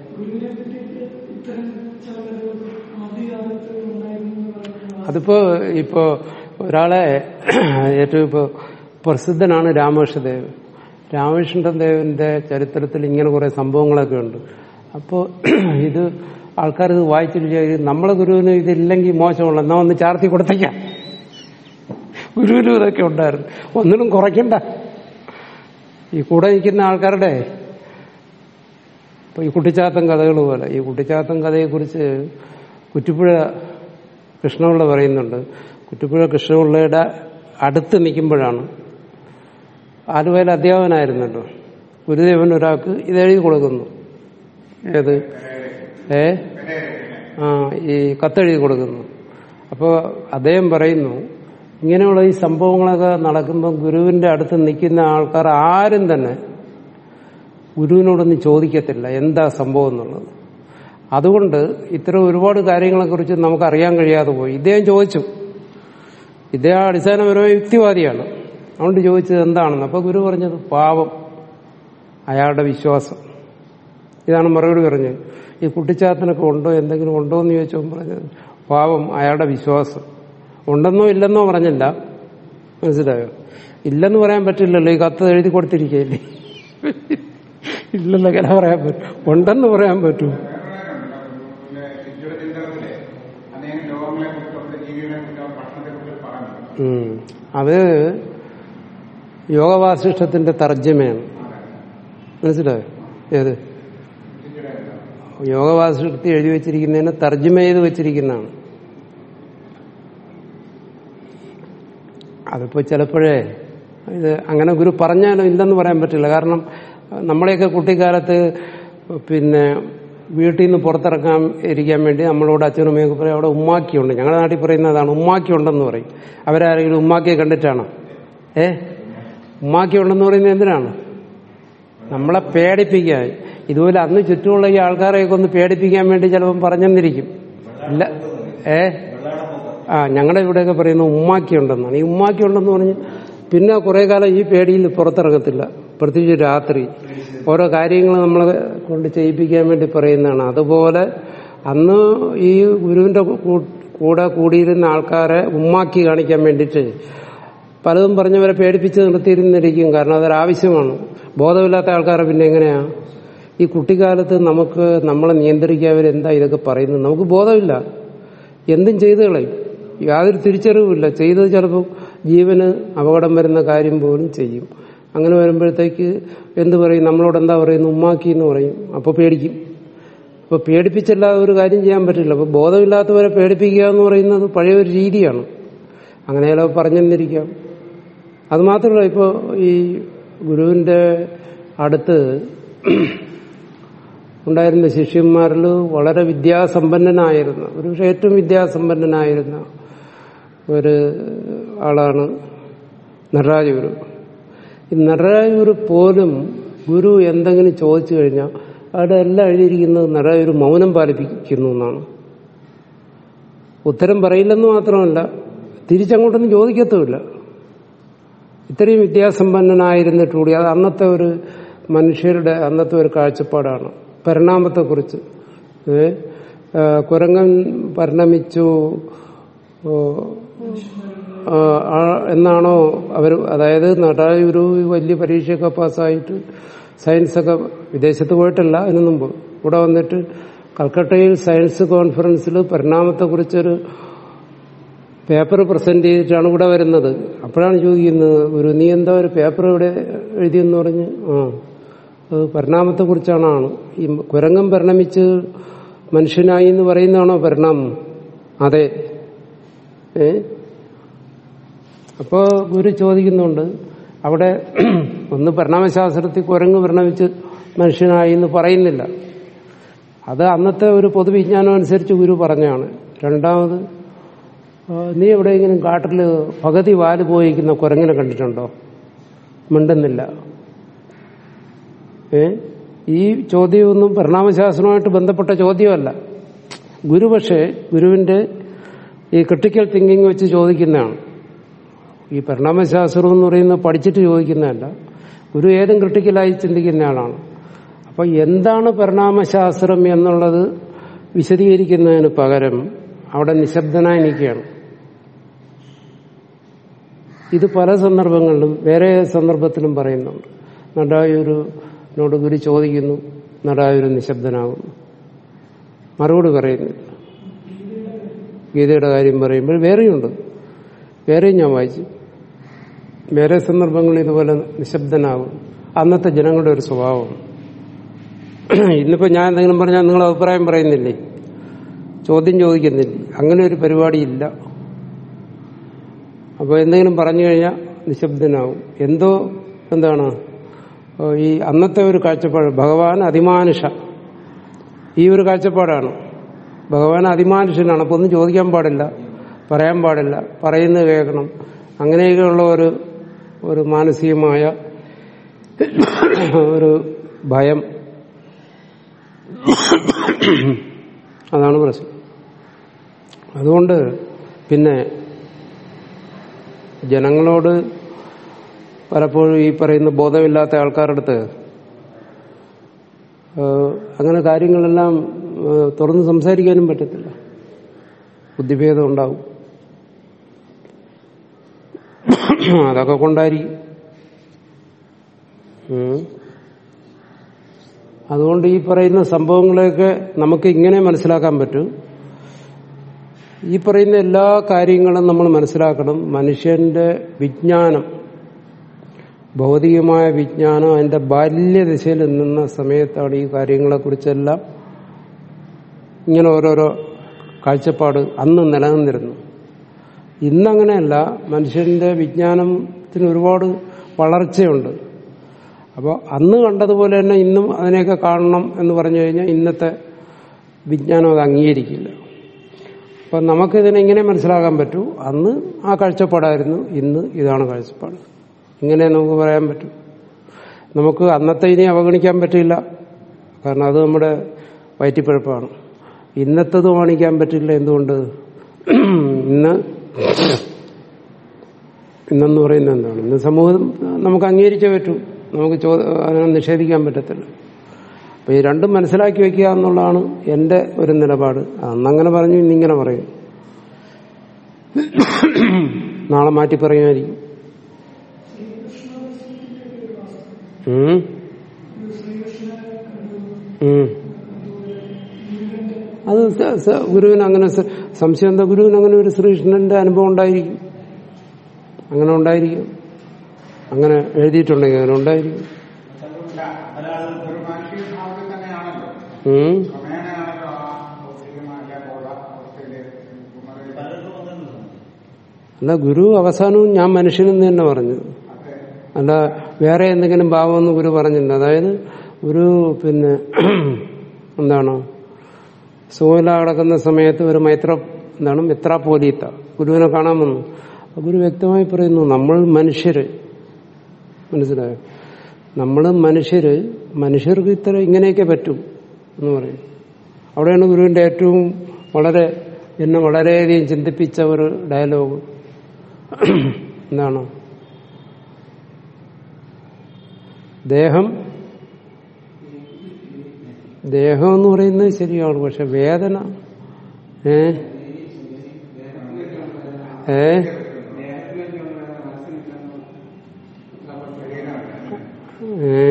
അതിപ്പോ ഇപ്പോ ഒരാളെ ഏറ്റവും ഇപ്പോ പ്രസിദ്ധനാണ് രാമകൃഷ്ണദേവ് രാമകൃഷ്ണദേവന്റെ ചരിത്രത്തിൽ ഇങ്ങനെ കുറെ സംഭവങ്ങളൊക്കെ ഉണ്ട് അപ്പോ ഇത് ആൾക്കാർ ഇത് വായിച്ചിട്ട് വിചാരിക്കും നമ്മളെ ഗുരുവിന് ഇതില്ലെങ്കിൽ മോശമുള്ള എന്നാ ഒന്ന് ചാർത്തി കൊടുത്തേക്കാം ഗുരുവിനും ഇതൊക്കെ ഉണ്ടായിരുന്നു ഒന്നിനും കുറയ്ക്കണ്ട ഈ കൂടെ നിൽക്കുന്ന ആൾക്കാരുടെ ഇപ്പൊ ഈ കുട്ടിച്ചാത്തൻ കഥകൾ പോലെ ഈ കുട്ടിച്ചാത്തൻ കഥയെക്കുറിച്ച് കുറ്റിപ്പുഴ കൃഷ്ണപിള്ള പറയുന്നുണ്ട് കുറ്റിപ്പുഴ കൃഷ്ണപിള്ളയുടെ അടുത്ത് നിൽക്കുമ്പോഴാണ് ആലുവയിൽ അധ്യാപകനായിരുന്നല്ലോ ഗുരുദേവൻ ഒരാൾക്ക് ഇതെഴുതി കൊടുക്കുന്നു ഏത് ഏ ആ ഈ കത്തെഴുതി കൊടുക്കുന്നു അപ്പോൾ അദ്ദേഹം പറയുന്നു ഇങ്ങനെയുള്ള ഈ സംഭവങ്ങളൊക്കെ നടക്കുമ്പോൾ ഗുരുവിന്റെ അടുത്ത് നിൽക്കുന്ന ആൾക്കാർ ആരും തന്നെ ഗുരുവിനോടൊന്നും ചോദിക്കത്തില്ല എന്താ സംഭവം എന്നുള്ളത് അതുകൊണ്ട് ഇത്തരം ഒരുപാട് കാര്യങ്ങളെക്കുറിച്ച് നമുക്ക് അറിയാൻ കഴിയാതെ പോയി ഇദ്ദേഹം ചോദിച്ചു ഇദ്ദേഹം അടിസ്ഥാനപരമായ യുക്തിവാദിയാണ് അതുകൊണ്ട് ചോദിച്ചത് എന്താണെന്ന് അപ്പൊ ഗുരു പറഞ്ഞത് പാവം അയാളുടെ വിശ്വാസം ഇതാണ് മറുപടി പറഞ്ഞത് ഈ കുട്ടിച്ചാത്തനൊക്കെ ഉണ്ടോ എന്തെങ്കിലും ഉണ്ടോ എന്ന് ചോദിച്ചപ്പോൾ പറഞ്ഞത് പാവം അയാളുടെ വിശ്വാസം ഉണ്ടെന്നോ ഇല്ലെന്നോ പറഞ്ഞില്ല മനസ്സിലായോ ഇല്ലെന്ന് പറയാൻ പറ്റില്ലല്ലോ ഈ കത്ത് എഴുതി കൊടുത്തിരിക്കയില്ലേ ഇല്ലെന്ന് എങ്ങനെ പറയാൻ പറ്റും ഉണ്ടെന്ന് പറയാൻ പറ്റൂ പിന്നെ ശിശുയുടെ ചിന്തകത്തിലെ അദ്ദേഹം രോഗങ്ങളെ കുറിച്ചൊക്കെ ജീവികളെ കുറിച്ച് ഭക്ഷണത്തെ കുറിച്ച് പറഞ്ഞു ഉം. അത് യോഗവാസിഷ്ടത്തിന്റെ തർജ്ജമയാണ് മനസ്സിലായോ ഏത് ശിശുയുടെ യോഗവാസിഷ്ടത്തിൽ എഴുതി വെച്ചിരിക്കുന്നതിനെ തർജ്ജമ ചെയ്ത് വെച്ചിരിക്കുന്നതാണ് അതിപ്പോ ചിലപ്പോഴേ ഇത് അങ്ങനെ ഗുരു പറഞ്ഞാലും ഇല്ലെന്ന് പറയാൻ പറ്റില്ല കാരണം നമ്മളെയൊക്കെ കുട്ടിക്കാലത്ത് പിന്നെ വീട്ടിൽ നിന്ന് പുറത്തിറക്കാൻ ഇരിക്കാൻ വേണ്ടി നമ്മളോട് അച്ഛനും അമ്മയൊക്കെ പറയും അവിടെ ഉമ്മാക്കിയുണ്ട് ഞങ്ങളുടെ നാട്ടിൽ പറയുന്നതാണ് ഉമ്മാക്കി ഉണ്ടെന്ന് പറയും അവരാരെങ്കിലും ഉമ്മാക്കിയെ കണ്ടിട്ടാണോ ഏ ഉമ്മാക്കി ഉണ്ടെന്ന് പറയുന്നത് എന്തിനാണ് നമ്മളെ പേടിപ്പിക്കാൻ ഇതുപോലെ അന്ന് ചുറ്റുമുള്ള ഈ ആൾക്കാരെയൊക്കെ ഒന്ന് പേടിപ്പിക്കാൻ വേണ്ടി ചിലപ്പം പറഞ്ഞെന്നിരിക്കും ഇല്ല ഏ ആ ഞങ്ങളുടെ ഇവിടെയൊക്കെ പറയുന്ന ഉമ്മാക്കി ഉണ്ടെന്നാണ് ഈ ഉമ്മാക്കി ഉണ്ടെന്ന് പറഞ്ഞ് പിന്നെ കുറെ കാലം ഈ പേടിയിൽ പുറത്തിറങ്ങത്തില്ല പ്രത്യേകിച്ച് രാത്രി ഓരോ കാര്യങ്ങൾ നമ്മളെ കൊണ്ട് ചെയ്യിപ്പിക്കാൻ വേണ്ടി പറയുന്നതാണ് അതുപോലെ അന്ന് ഈ ഗുരുവിന്റെ കൂ- കൂടെ കൂടിയിരുന്ന ആൾക്കാരെ ഉമ്മാക്കി കാണിക്കാൻ വേണ്ടിയിട്ട് പലതും പറഞ്ഞവരെ പേടിപ്പിച്ച് നിർത്തിയിരുന്നിരിക്കും കാരണം അതൊരാവശ്യമാണ് ബോധമില്ലാത്ത ആൾക്കാരെ പിന്നെ എങ്ങനെയാ ഈ കുട്ടിക്കാലത്ത് നമുക്ക് നമ്മളെ നിയന്ത്രിക്കാൻ അവരെന്താ ഇതൊക്കെ പറയുന്നത് നമുക്ക് ബോധമില്ല എന്തും ചെയ്തു കളയും യാതൊരു തിരിച്ചറിവുമില്ല ചെയ്തത് ചിലപ്പോൾ ജീവന് അപകടം വരുന്ന കാര്യം പോലും ചെയ്യും അങ്ങനെ വരുമ്പോഴത്തേക്ക് എന്ത് പറയും നമ്മളോട് എന്താ പറയുന്നത് ഉമ്മാക്കി എന്ന് പറയും അപ്പൊ പേടിക്കും അപ്പൊ പേടിപ്പിച്ചല്ലാതെ ഒരു കാര്യം ചെയ്യാൻ പറ്റില്ല അപ്പൊ ബോധമില്ലാത്തവരെ പേടിപ്പിക്കുക എന്ന് പറയുന്നത് പഴയ ഒരു രീതിയാണ് അങ്ങനെ ചിലപ്പോൾ പറഞ്ഞെന്നിരിക്കാം അത് മാത്രമല്ല ഇപ്പോ ഈ ഗുരുവിന്റെ അടുത്ത് ഉണ്ടായിരുന്ന ശിഷ്യന്മാരിൽ വളരെ വിദ്യാസമ്പന്നനായിരുന്ന ഒരു പക്ഷേ ഏറ്റവും വിദ്യാസമ്പന്നനായിരുന്ന ഒരു ആളാണ് നടരാജ ഗുരു ഈ നടരാജ ഗുരു പോലും ഗുരു എന്തെങ്കിലും ചോദിച്ചു കഴിഞ്ഞാൽ അവിടെ എല്ലാം എഴുതിയിരിക്കുന്നത് നടരാജ ഗുരു മൗനം പാലിപ്പിക്കുന്നു എന്നാണ് ഉത്തരം പറയില്ലെന്ന് മാത്രമല്ല തിരിച്ചങ്ങോട്ടൊന്നും ചോദിക്കത്തുമില്ല ഇത്രയും വിദ്യാസമ്പന്നനായിരുന്നിട്ട് കൂടി അത് അന്നത്തെ ഒരു മനുഷ്യരുടെ അന്നത്തെ ഒരു കാഴ്ചപ്പാടാണ് പരിണാമത്തെക്കുറിച്ച് ഏ, ആ, കുരങ്ങൻ പരിണമിച്ചു ഓ, ആ, ആ, എന്നാണോ അവർ അതായത് നടരാജ ഒരു വലിയ പരീക്ഷയൊക്കെ പാസ്സായിട്ട് സയൻസൊക്കെ വിദേശത്ത് പോയിട്ടല്ല അതിനു മുമ്പ് ഇവിടെ വന്നിട്ട് കൽക്കട്ടയിൽ സയൻസ് കോൺഫറൻസിൽ പരിണാമത്തെക്കുറിച്ചൊരു പേപ്പർ പ്രസന്റ് ചെയ്തിട്ടാണ് ഇവിടെ വരുന്നത് അപ്പോഴാണ് ചോദിക്കുന്നത് ഒരു നീ എന്താ ഒരു പേപ്പർ ഇവിടെ എഴുതിയെന്ന് പറഞ്ഞ് ആ അത് പരിണാമത്തെ കുറിച്ചാണ് ഈ കുരങ്ങൻ പരിണമിച്ച് മനുഷ്യനായി എന്ന് പറയുന്നതാണോ പരിണാമം അതെ ഏ അപ്പോ ഗുരു ചോദിക്കുന്നുണ്ട് അവിടെ ഒന്ന് പരിണാമശാസ്ത്രത്തിൽ കുരങ്ങ് പരിണമിച്ച് മനുഷ്യനായി എന്ന് പറയുന്നില്ല അത് അന്നത്തെ ഒരു പൊതുവിജ്ഞാനം അനുസരിച്ച് ഗുരു പറഞ്ഞാണ് രണ്ടാമത് ആ, നീ എവിടെയെങ്കിലും കാട്ടിൽ പകുതി വാല് പോയിരിക്കുന്ന കുരങ്ങിനെ കണ്ടിട്ടുണ്ടോ മിണ്ടുന്നില്ല ഏ ഈ ചോദ്യമൊന്നും പരിണാമശാസ്ത്രവുമായിട്ട് ബന്ധപ്പെട്ട ചോദ്യമല്ല ഗുരു പക്ഷേ ഗുരുവിന്റെ ഈ ക്രിട്ടിക്കൽ തിങ്കിങ് വെച്ച് ചോദിക്കുന്നതാണ് ഈ പരിണാമശാസ്ത്രം എന്ന് പറയുന്നത് പഠിച്ചിട്ട് ചോദിക്കുന്നതല്ല ഗുരു ഏതും ക്രിട്ടിക്കലായി ചിന്തിക്കുന്ന ആളാണ് അപ്പൊ എന്താണ് പരിണാമശാസ്ത്രം എന്നുള്ളത് വിശദീകരിക്കുന്നതിന് പകരം അവിടെ നിശബ്ദനായി നിൽക്കുകയാണ് ഇത് പല സന്ദർഭങ്ങളിലും വേറെ സന്ദർഭത്തിലും പറയുന്നുണ്ട് നടായൂരിനോട് ഗുരു ചോദിക്കുന്നു നടായൂര് നിശബ്ദനാകുന്നു മറുപടി പറയുന്നില്ല ഗീതയുടെ കാര്യം പറയുമ്പോൾ വേറെയുണ്ട് വേറെയും ഞാൻ വായിച്ചു വേറെ സന്ദർഭങ്ങളിൽ ഇതുപോലെ നിശബ്ദനാകും അന്നത്തെ ജനങ്ങളുടെ ഒരു സ്വഭാവം ഇന്നിപ്പോ ഞാൻ എന്തെങ്കിലും പറഞ്ഞാൽ നിങ്ങൾ അഭിപ്രായം പറയുന്നില്ലേ ചോദ്യം ചോദിക്കുന്നില്ലേ അങ്ങനെ ഒരു പരിപാടിയില്ല അപ്പോൾ എന്തെങ്കിലും പറഞ്ഞു കഴിഞ്ഞാൽ നിശബ്ദനാവും എന്തോ എന്താണ് ഓ, ഈ അന്നത്തെ ഒരു കാഴ്ചപ്പാട് ഭഗവാൻ അതിമാനുഷ ഈ ഒരു കാഴ്ചപ്പാടാണ് ഭഗവാൻ അതിമാനുഷനാണ് അപ്പോൾ ഒന്നും ചോദിക്കാൻ പാടില്ല പറയാൻ പാടില്ല പറയുന്നത് കേൾക്കണം അങ്ങനെയൊക്കെയുള്ള ഒരു ഒരു മാനസികമായ ഒരു ഭയം അതാണ് പ്രശ്നം അതുകൊണ്ട് പിന്നെ ജനങ്ങളോട് പലപ്പോഴും ഈ പറയുന്ന ബോധമില്ലാത്ത ആൾക്കാരുടെ അടുത്ത് ഏഹ്, അങ്ങനെ കാര്യങ്ങളെല്ലാം ഏഹ്, തുറന്ന് സംസാരിക്കാനും പറ്റത്തില്ല ബുദ്ധിഭേദം ഉണ്ടാവും അതൊക്കെ കൊണ്ടായിരിക്കും ഉം. അതുകൊണ്ട് ഈ പറയുന്ന സംഭവങ്ങളെയൊക്കെ നമുക്ക് ഇങ്ങനെ മനസ്സിലാക്കാൻ പറ്റും ഈ പറയുന്ന എല്ലാ കാര്യങ്ങളും നമ്മൾ മനസ്സിലാക്കണം മനുഷ്യന്റെ വിജ്ഞാനം ഭൗതികമായ വിജ്ഞാനം അതിന്റെ ബാല്യദശയിൽ നിന്ന സമയത്താണ് ഈ കാര്യങ്ങളെക്കുറിച്ചെല്ലാം ഇങ്ങനെ ഓരോരോ കാഴ്ചപ്പാട് അന്ന് നിലനിന്നിരുന്നു ഇന്നങ്ങനെയല്ല മനുഷ്യന്റെ വിജ്ഞാനത്തിന് ഒരുപാട് വളർച്ചയുണ്ട് അപ്പോൾ അന്ന് കണ്ടതുപോലെ തന്നെ ഇന്നും അതിനെയൊക്കെ കാണണം എന്ന് പറഞ്ഞു കഴിഞ്ഞാൽ ഇന്നത്തെ വിജ്ഞാനം അത് അംഗീകരിക്കില്ല അപ്പം നമുക്കിതിനെ ഇങ്ങനെ മനസ്സിലാക്കാൻ പറ്റൂ അന്ന് ആ കാഴ്ചപ്പാടായിരുന്നു ഇന്ന് ഇതാണ് കാഴ്ചപ്പാട് ഇങ്ങനെ നമുക്ക് പറയാൻ പറ്റും നമുക്ക് അന്നത്തെ ഇനി അവഗണിക്കാൻ പറ്റില്ല കാരണം അത് നമ്മുടെ വയറ്റിപ്പഴപ്പാണ് ഇന്നത്തത് കാണിക്കാൻ പറ്റില്ല എന്തുകൊണ്ട് ഇന്ന് ഇന്നെന്ന് പറയുന്നത് എന്താണ് ഇന്ന് സമൂഹം നമുക്ക് അംഗീകരിച്ചേ പറ്റൂ നമുക്ക് ചോ അതിനെ നിഷേധിക്കാൻ പറ്റത്തില്ല അപ്പൊ ഈ രണ്ടും മനസ്സിലാക്കി വെക്കുക എന്നുള്ളതാണ് എന്റെ ഒരു നിലപാട് അന്നങ്ങനെ പറഞ്ഞു ഇന്നിങ്ങനെ പറയും നാളെ മാറ്റി പറയുമായിരിക്കും ഉം. ഉം. അത് സ- സ- ഗുരുവിന് അങ്ങനെ സ- സംശയം എന്താ ഗുരുവിന് അങ്ങനെ ഒരു ശ്രീകൃഷ്ണന്റെ അനുഭവം ഉണ്ടായിരിക്കും അങ്ങനെ ഉണ്ടായിരിക്കും അങ്ങനെ എഴുതിയിട്ടുണ്ടെങ്കിൽ അങ്ങനെ ഉണ്ടായിരിക്കും അല്ല, ഒരു മാനസിക ഭാവത്തിൽ തന്നെയാണല്ലോ ഉം. ക്രമേണയാണല്ലോ ആ ഭൗതികമായ ബോധ അവസ്ഥയില് കുമരൻ പലർക്കും വന്നിട്ടുണ്ട് അല്ല ഗുരു അവസാനവും ഞാൻ മനുഷ്യനെന്ന് തന്നെ പറഞ്ഞത് അതെ അല്ല വേറെ എന്തെങ്കിലും ഭാവമെന്ന് ഗുരു പറഞ്ഞില്ല അതായത് ഒരു പിന്നെ എന്താണ് സൂല കിടക്കുന്ന സമയത്ത് ഒരു മൈത്ര എന്താണ് മിത്രാപോലീത്ത ഗുരുവിനെ കാണാൻ വന്നു അപ്പൊ ഗുരു വ്യക്തമായി പറയുന്നു നമ്മൾ മനുഷ്യര് മനസ്സിലായോ നമ്മൾ മനുഷ്യര് മനുഷ്യർക്ക് ഇത്ര ഇങ്ങനെയൊക്കെ പറ്റും എന്ന് പറയും അവിടെയാണ് ഗുരുവിന്റെ ഏറ്റവും വളരെ എന്നെ വളരെയധികം ചിന്തിപ്പിച്ച ഒരു ഡയലോഗ് എന്താണ് ദേഹം ദേഹം എന്ന് പറയുന്നത് ശരിയാണ് പക്ഷെ വേദന ഏ ഏ ഏ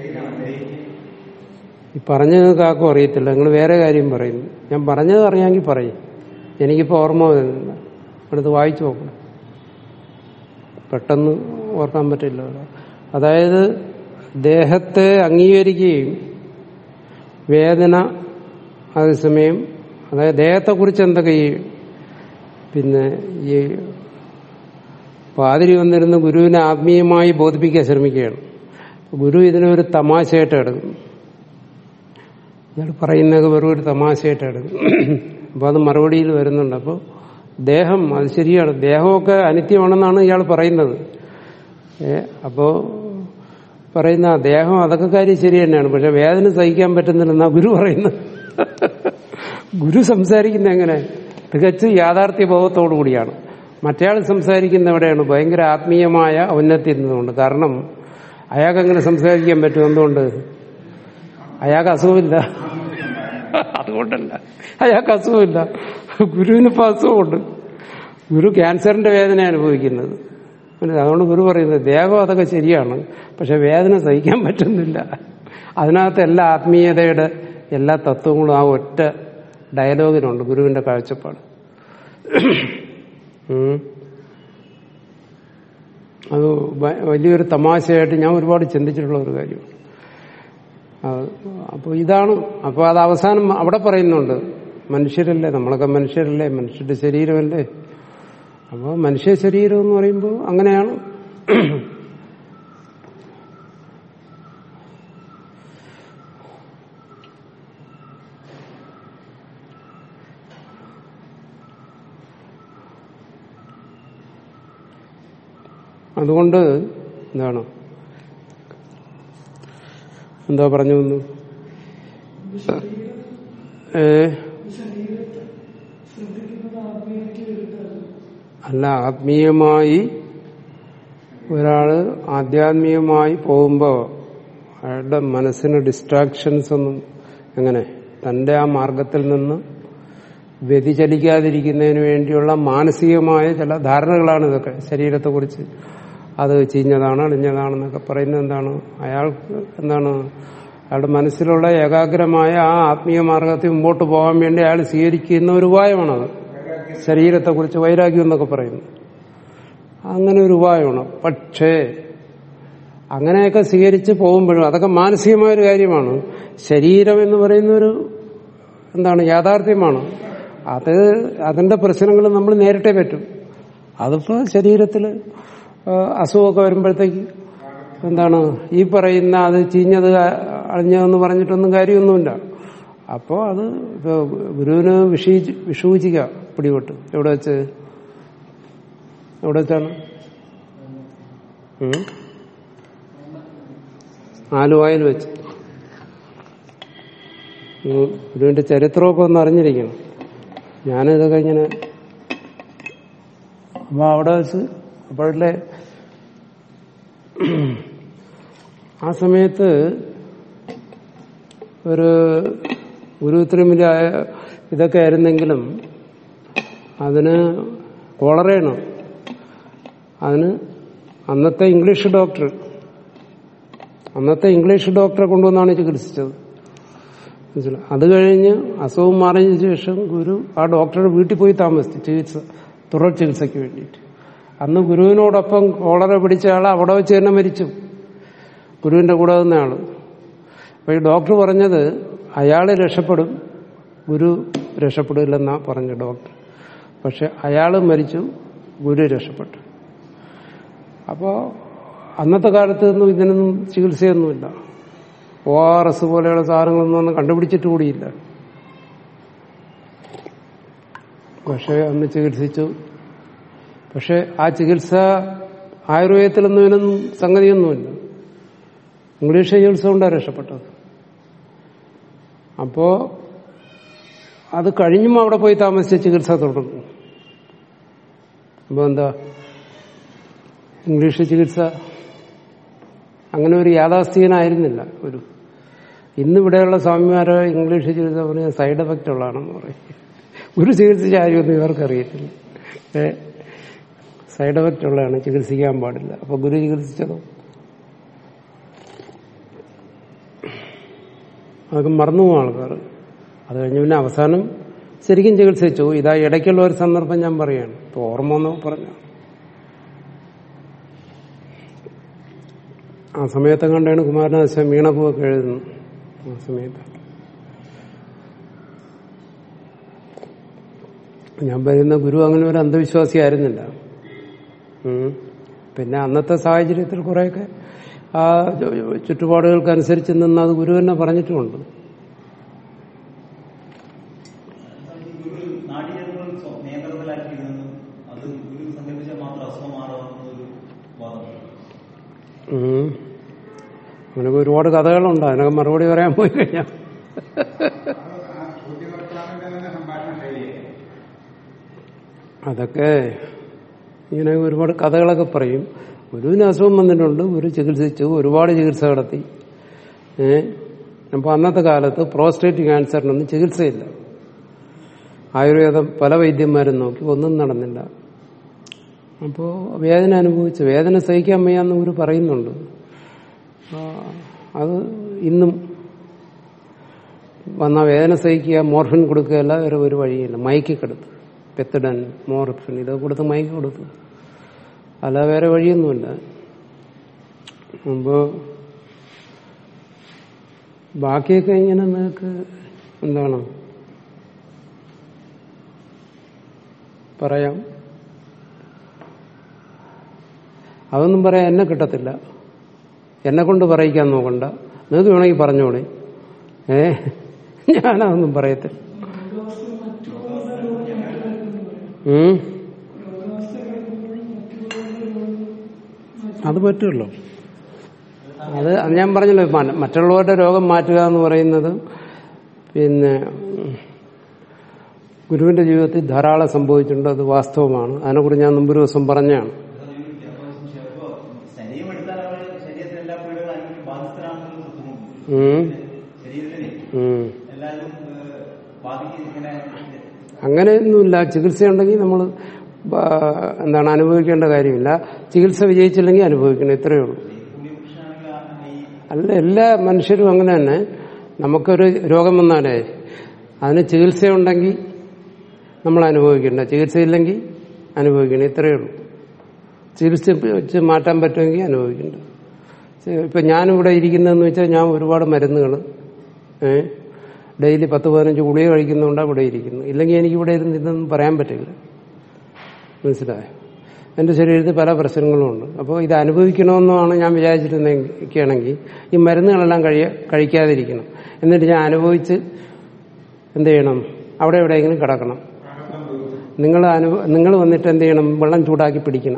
ഈ പറഞ്ഞത് കാക്കും അറിയത്തില്ല നിങ്ങൾ വേറെ കാര്യം പറയുന്നു ഞാൻ പറഞ്ഞത് അറിയാമെങ്കിൽ പറയും എനിക്കിപ്പോ ഓർമ്മ വരുന്നില്ല അടുത്ത് വായിച്ചു നോക്കണം പെട്ടെന്ന് ഓർക്കാൻ പറ്റില്ല അതായത് ദേഹത്തെ അംഗീകരിക്കുകയും വേദന അതേസമയം അതായത് ദേഹത്തെക്കുറിച്ച് എന്തൊക്കെ ഈ പിന്നെ ഈ പാതിരി വന്നിരുന്ന ഗുരുവിനെ ആത്മീയമായി ബോധിപ്പിക്കാൻ ശ്രമിക്കുകയാണ് ഗുരു ഇതിനെ ഒരു തമാശയായിട്ട് എടുക്കും ഇയാൾ പറയുന്നതൊക്കെ വെറും ഒരു തമാശയായിട്ട് എടുക്കും അപ്പൊ അത് മറുപടിയിൽ വരുന്നുണ്ട് അപ്പോൾ ദേഹം അത് ശരിയാണ് ദേഹമൊക്കെ അനിത്യമാണെന്നാണ് ഇയാൾ പറയുന്നത് ഏ അപ്പോ പറയുന്ന ആ ദേഹം അതൊക്കെ കാര്യം ശരി തന്നെയാണ് പക്ഷെ വേദന സഹിക്കാൻ പറ്റുന്നില്ലെന്നാ ഗുരു പറയുന്നത് ഗുരു സംസാരിക്കുന്ന എങ്ങനെ തികച്ചും യാഥാർത്ഥ്യ ബോധത്തോടു കൂടിയാണ് മറ്റേയാൾ സംസാരിക്കുന്ന എവിടെയാണ് ഭയങ്കര ആത്മീയമായ ഔന്നത്യം നിന്നുകൊണ്ട് കാരണം അയാൾക്ക് അങ്ങനെ സംസാരിക്കാൻ പറ്റും എന്തുകൊണ്ട് അയാൾക്ക് അസുഖമില്ല അതുകൊണ്ടല്ല അയാൾക്ക് അസുഖമില്ല ഗുരുവിനിപ്പോ അസുഖമുണ്ട് ഗുരു ക്യാൻസറിന്റെ വേദന അനുഭവിക്കുന്നത് മനസ്സിലായോ? അതുകൊണ്ട് ഗുരു പറയുന്നത് ദേഹം അതൊക്കെ ശരിയാണ് പക്ഷെ വേദന സഹിക്കാൻ പറ്റുന്നില്ല അതിനകത്ത് എല്ലാ ആത്മീയതയുടെ എല്ലാ തത്വങ്ങളും ആ ഒറ്റ ഡയലോഗിനുണ്ട് ഗുരുവിന്റെ കാഴ്ചപ്പാട് ഉം. അത് വ- വലിയൊരു തമാശയായിട്ട് ഞാൻ ഒരുപാട് ചിന്തിച്ചിട്ടുള്ള ഒരു കാര്യമാണ് അപ്പോൾ ഇതാണ് അപ്പോൾ അത് അവസാനം അവിടെ പറയുന്നുണ്ട് മനുഷ്യരല്ലേ നമ്മളൊക്കെ മനുഷ്യരല്ലേ മനുഷ്യരുടെ ശരീരമല്ലേ അപ്പോൾ മനുഷ്യ ശരീരം എന്ന് പറയുമ്പോൾ അങ്ങനെയാണ് അതുകൊണ്ട് എന്താണ് എന്താ പറഞ്ഞു വന്നു ഏ അല്ല ആത്മീയമായി ഒരാള് ആധ്യാത്മികമായി പോകുമ്പോ അയാളുടെ മനസ്സിന് ഡിസ്ട്രാക്ഷൻസ് ഒന്നും എങ്ങനെ തന്റെ ആ മാർഗത്തിൽ നിന്ന് വ്യതിചലിക്കാതിരിക്കുന്നതിന് വേണ്ടിയുള്ള മാനസികമായ ചില ധാരണകളാണ് ഇതൊക്കെ ശരീരത്തെക്കുറിച്ച് അത് ചീഞ്ഞതാണ് അടിഞ്ഞതാണെന്നൊക്കെ പറയുന്നത് എന്താണ് അയാൾക്ക് എന്താണ് അയാളുടെ മനസ്സിലുള്ള ഏകാഗ്രമായ ആ ആത്മീയ മാർഗത്തിൽ മുമ്പോട്ട് പോകാൻ വേണ്ടി അയാൾ സ്വീകരിക്കുന്ന ഒരു ഉപായമാണത് ശരീരത്തെക്കുറിച്ച് വൈരാഗ്യം എന്നൊക്കെ പറയുന്നു അങ്ങനെ ഒരു ഉപായമാണ് പക്ഷേ അങ്ങനെയൊക്കെ സ്വീകരിച്ച് പോകുമ്പോഴും അതൊക്കെ മാനസികമായ ഒരു കാര്യമാണ് ശരീരം എന്ന് പറയുന്ന ഒരു എന്താണ് യാഥാർത്ഥ്യമാണ് അത് അതിന്റെ പ്രശ്നങ്ങൾ നമ്മൾ നേരിട്ടേ പറ്റും അതിപ്പോ ശരീരത്തിൽ അസുഖമൊക്കെ വരുമ്പോഴത്തേക്ക് എന്താണ് ഈ പറയുന്ന അത് ചീഞ്ഞത് അழிഞ്ഞതെന്ന് പറഞ്ഞിട്ടൊന്നും കാര്യമൊന്നുമില്ല അപ്പോ അത് ഇപ്പൊ ഗുരുവിന് വിഷീ വിഷൂചിക പിടിപെട്ടു എവിടെ വെച്ച് എവിടെ വെച്ചാണ് ഉം? ആലുവായിൽ വെച്ച് ഉം, ഗുരുവിന്റെ ചരിത്രമൊക്കെ ഒന്ന് അറിഞ്ഞിരിക്കണം ഞാനിതൊക്കെ ഇങ്ങനെ അപ്പൊ അവിടെ വെച്ച് അപ്പോഴല്ലേ ആ സമയത്ത് ഒരു ഗുരു ഇത്രയും വലിയ ഇതൊക്കെ ആയിരുന്നെങ്കിലും അതിന് കോളറയാണ് അതിന് അന്നത്തെ ഇംഗ്ലീഷ് ഡോക്ടർ അന്നത്തെ ഇംഗ്ലീഷ് ഡോക്ടറെ കൊണ്ടുവന്നാണ് ചികിത്സിച്ചത് മനസ്സിലായോ? അത് കഴിഞ്ഞ് അസുഖം മാറിയതിനു ശേഷം ഗുരു ആ ഡോക്ടറുടെ വീട്ടിൽ പോയി താമസിച്ചു ചികിത്സ തുടർ ചികിത്സയ്ക്ക് വേണ്ടിയിട്ട് അന്ന് ഗുരുവിനോടൊപ്പം കോളറ പിടിച്ച ആൾ അവിടെ വെച്ച് തന്നെ മരിച്ചു ഗുരുവിന്റെ കൂടെ നിന്ന ആള് അപ്പൊ ഈ ഡോക്ടർ പറഞ്ഞത് അയാൾ രക്ഷപ്പെടും ഗുരു രക്ഷപ്പെടില്ലെന്നാ പറഞ്ഞു ഡോക്ടർ പക്ഷെ അയാൾ മരിച്ചു ഗുരു രക്ഷപ്പെട്ടു അപ്പോ അന്നത്തെ കാലത്ത് ഒന്നും ഇതിനൊന്നും ചികിത്സയൊന്നുമില്ല ഒ ആർ എസ് പോലെയുള്ള സാധനങ്ങളൊന്നും ഒന്നും കണ്ടുപിടിച്ചിട്ട് കൂടിയില്ല പക്ഷെ അന്ന് ചികിത്സിച്ചു പക്ഷെ ആ ചികിത്സ ആയുർവേദത്തിലൊന്നും ഇതിനൊന്നും സംഗതിയൊന്നുമില്ല ഇംഗ്ലീഷ് ചികിത്സ കൊണ്ടാണ് രക്ഷപ്പെട്ടത് അപ്പോ അത് കഴിഞ്ഞും അവിടെ പോയി താമസിച്ച ചികിത്സ തുടർന്നു അപ്പൊ എന്താ ഇംഗ്ലീഷ് ചികിത്സ അങ്ങനെ ഒരു യാഥാസ്ഥികനായിരുന്നില്ല ഒരു ഇന്നിവിടെയുള്ള സ്വാമിമാരെ ഇംഗ്ലീഷ് ചികിത്സ പറഞ്ഞ സൈഡ് എഫക്റ്റ് ഉള്ളതാണെന്ന് പറയും ഒരു ചികിത്സിച്ച കാര്യമൊന്നും ഇവർക്കറിയത്തില്ല ഏ സൈഡ് എഫക്റ്റ് ഉള്ളതാണ് ചികിത്സിക്കാൻ പാടില്ല അപ്പൊ ഗുരു ചികിത്സിച്ചതോ അതൊക്കെ മറന്നുപോകും ആൾക്കാർ അത് കഴിഞ്ഞ് പിന്നെ അവസാനം ശരിക്കും ചികിത്സിച്ചു ഇതാ ഇടയ്ക്കുള്ള ഒരു സന്ദർഭം ഞാൻ പറയാണ് ഇപ്പൊ ഓർമ്മ വന്നോ പറഞ്ഞു ആ സമയത്ത് കണ്ടാണ് കുമാരനാശം വീണപൂവൊക്കെ എഴുതുന്നത് ആ സമയത്ത് ഞാൻ പറയുന്ന ഗുരു അങ്ങനെ ഒരു അന്ധവിശ്വാസി ആയിരുന്നില്ല ഉം. പിന്നെ അന്നത്തെ സാഹചര്യത്തിൽ കുറെയൊക്കെ ആ ചുറ്റുപാടുകൾക്കനുസരിച്ച് നിന്ന് അത് ഗുരു തന്നെ പറഞ്ഞിട്ടുമുണ്ട് ഗുരു നാടികേന്ദ്രങ്ങൾ സ്വ- നിയന്ത്രണത്തിലാക്കിയതെന്ന് അത് ഗുരു സങ്കല്പിച്ചാൽ മാത്രം അസുഖം മാറാവുന്ന ഒരു വാദമുണ്ട് ഉം. അങ്ങനെയൊക്കെ ഒരുപാട് കഥകളുണ്ട് അതിനൊക്കെ മറുപടി പറയാൻ പോയി കഴിഞ്ഞാൽ ആ ചോദ്യകർത്താവിന്റെ തന്നെ സംഭാഷണ ശൈലിയെ അതൊക്കെ ഇങ്ങനെ ഒരുപാട് കഥകളൊക്കെ പറയും ഗുരുവിന് അസുഖം വന്നിട്ടുണ്ട് ഗുരു ചികിത്സിച്ചു ഒരുപാട് ചികിത്സ നടത്തി ഏ അപ്പൊ അന്നത്തെ കാലത്ത് പ്രോസ്റ്റേറ്റ് ക്യാൻസറിനൊന്നും ചികിത്സയില്ല ആയുർവേദം പല വൈദ്യന്മാരും നോക്കി ഒന്നും നടന്നില്ല അപ്പോ വേദന അനുഭവിച്ചു വേദന സഹിക്കാൻ വയ്യാന്ന് ഗുരു പറയുന്നുണ്ട് ആ, അത് ഇന്നും വന്ന വേദന സഹിക്കുക മോർഫിൻ കൊടുക്കുകയല്ല വേറെ ഒരു വഴിയില്ല മയക്കി കൊടുത്തു പെത്തഡൻ മോർഫിൻ ഇതൊക്കെ കൊടുത്ത് മയക്കി കൊടുത്തു അല്ല വേറെ വഴിയൊന്നുമില്ല അപ്പോ ബാക്കിയൊക്കെ ഇങ്ങനെ നിങ്ങൾക്ക് എന്താണ് പറയാം അതൊന്നും പറയാൻ എന്നെ കിട്ടത്തില്ല എന്നെ കൊണ്ട് പറയിക്കാൻ നോക്കണ്ട നിങ്ങൾക്ക് വേണമെങ്കിൽ പറഞ്ഞോളെ ഏ ഞാനതൊന്നും പറയത്തില്ല ഉം. അത് പറ്റുമല്ലോ അത് അത് ഞാൻ പറഞ്ഞല്ലോ മ- മറ്റുള്ളവരുടെ രോഗം മാറ്റുക എന്ന് പറയുന്നത് പിന്നെ ഉം, ഗുരുവിന്റെ ജീവിതത്തിൽ ധാരാളം സംഭവിച്ചിട്ടുണ്ട് അത് വാസ്തവമാണ് അതിനെക്കുറിച്ച് ഞാൻ മുമ്പൊരു ദിവസം പറഞ്ഞാണ് ചിലപ്പോ ശരീരം എടുത്താൽ അവര് ശരീരത്തിൽ എല്ലാ പീഡകളും അനുഭവിച്ച് ബാധിതരാണെന്ന് തോന്നുന്നു ഉം, ശരീരത്തിനെ ഉം. എല്ലാവരും ബാധിക്കുന്ന ഇങ്ങനെ അങ്ങനെയൊന്നുമില്ല ചികിത്സയുണ്ടെങ്കിൽ നമ്മൾ എന്താണ് അനുഭവിക്കേണ്ട കാര്യമില്ല ചികിത്സ വിജയിച്ചില്ലെങ്കിൽ അനുഭവിക്കണം ഇത്രയേ ഉള്ളൂ പുണ്യപുരുഷനാണെങ്കിൽ ആ- ഈ അല്ല എല്ലാ മനുഷ്യരും അങ്ങനെ തന്നെ നമുക്കൊരു രോഗം വന്നാലേ അതിന് ചികിത്സയുണ്ടെങ്കിൽ നമ്മൾ അനുഭവിക്കണ്ട ചികിത്സയില്ലെങ്കിൽ അനുഭവിക്കണം ഇത്രയേ ഉള്ളൂ ചികിത്സ വെച്ച് മാറ്റാൻ പറ്റുമെങ്കിൽ അനുഭവിക്കണ്ട ഇപ്പൊ ഞാനിവിടെ ഇരിക്കുന്നതെന്ന് വെച്ചാൽ ഞാൻ ഒരുപാട് മരുന്നുകൾ ഏഹ് ഡെയിലി പത്ത് പതിനഞ്ച് ഗുളിക കഴിക്കുന്നതുകൊണ്ടാണ് ഇവിടെ ഇരിക്കുന്നത് ഇല്ലെങ്കിൽ എനിക്ക് ഇവിടെ ഇരുന്ന് ഇതൊന്നും പറയാൻ പറ്റില്ല മനസ്സിലായോ എന്റെ ശരീരത്തിൽ പല പ്രശ്നങ്ങളും ഉണ്ട് അപ്പോൾ ഇത് അനുഭവിക്കണമെന്നാണ് ഞാൻ വിചാരിച്ചിരുന്നെങ്കിൽ ഈ മരുന്നുകളെല്ലാം കഴിയ കഴിക്കാതിരിക്കണം എന്നിട്ട് ഞാൻ അനുഭവിച്ച് എന്ത് ചെയ്യണം അവിടെ എവിടെയെങ്കിലും കിടക്കണം നിങ്ങൾ അനുഭവ നിങ്ങൾ വന്നിട്ട് എന്ത് ചെയ്യണം വെള്ളം ചൂടാക്കി പിടിക്കണം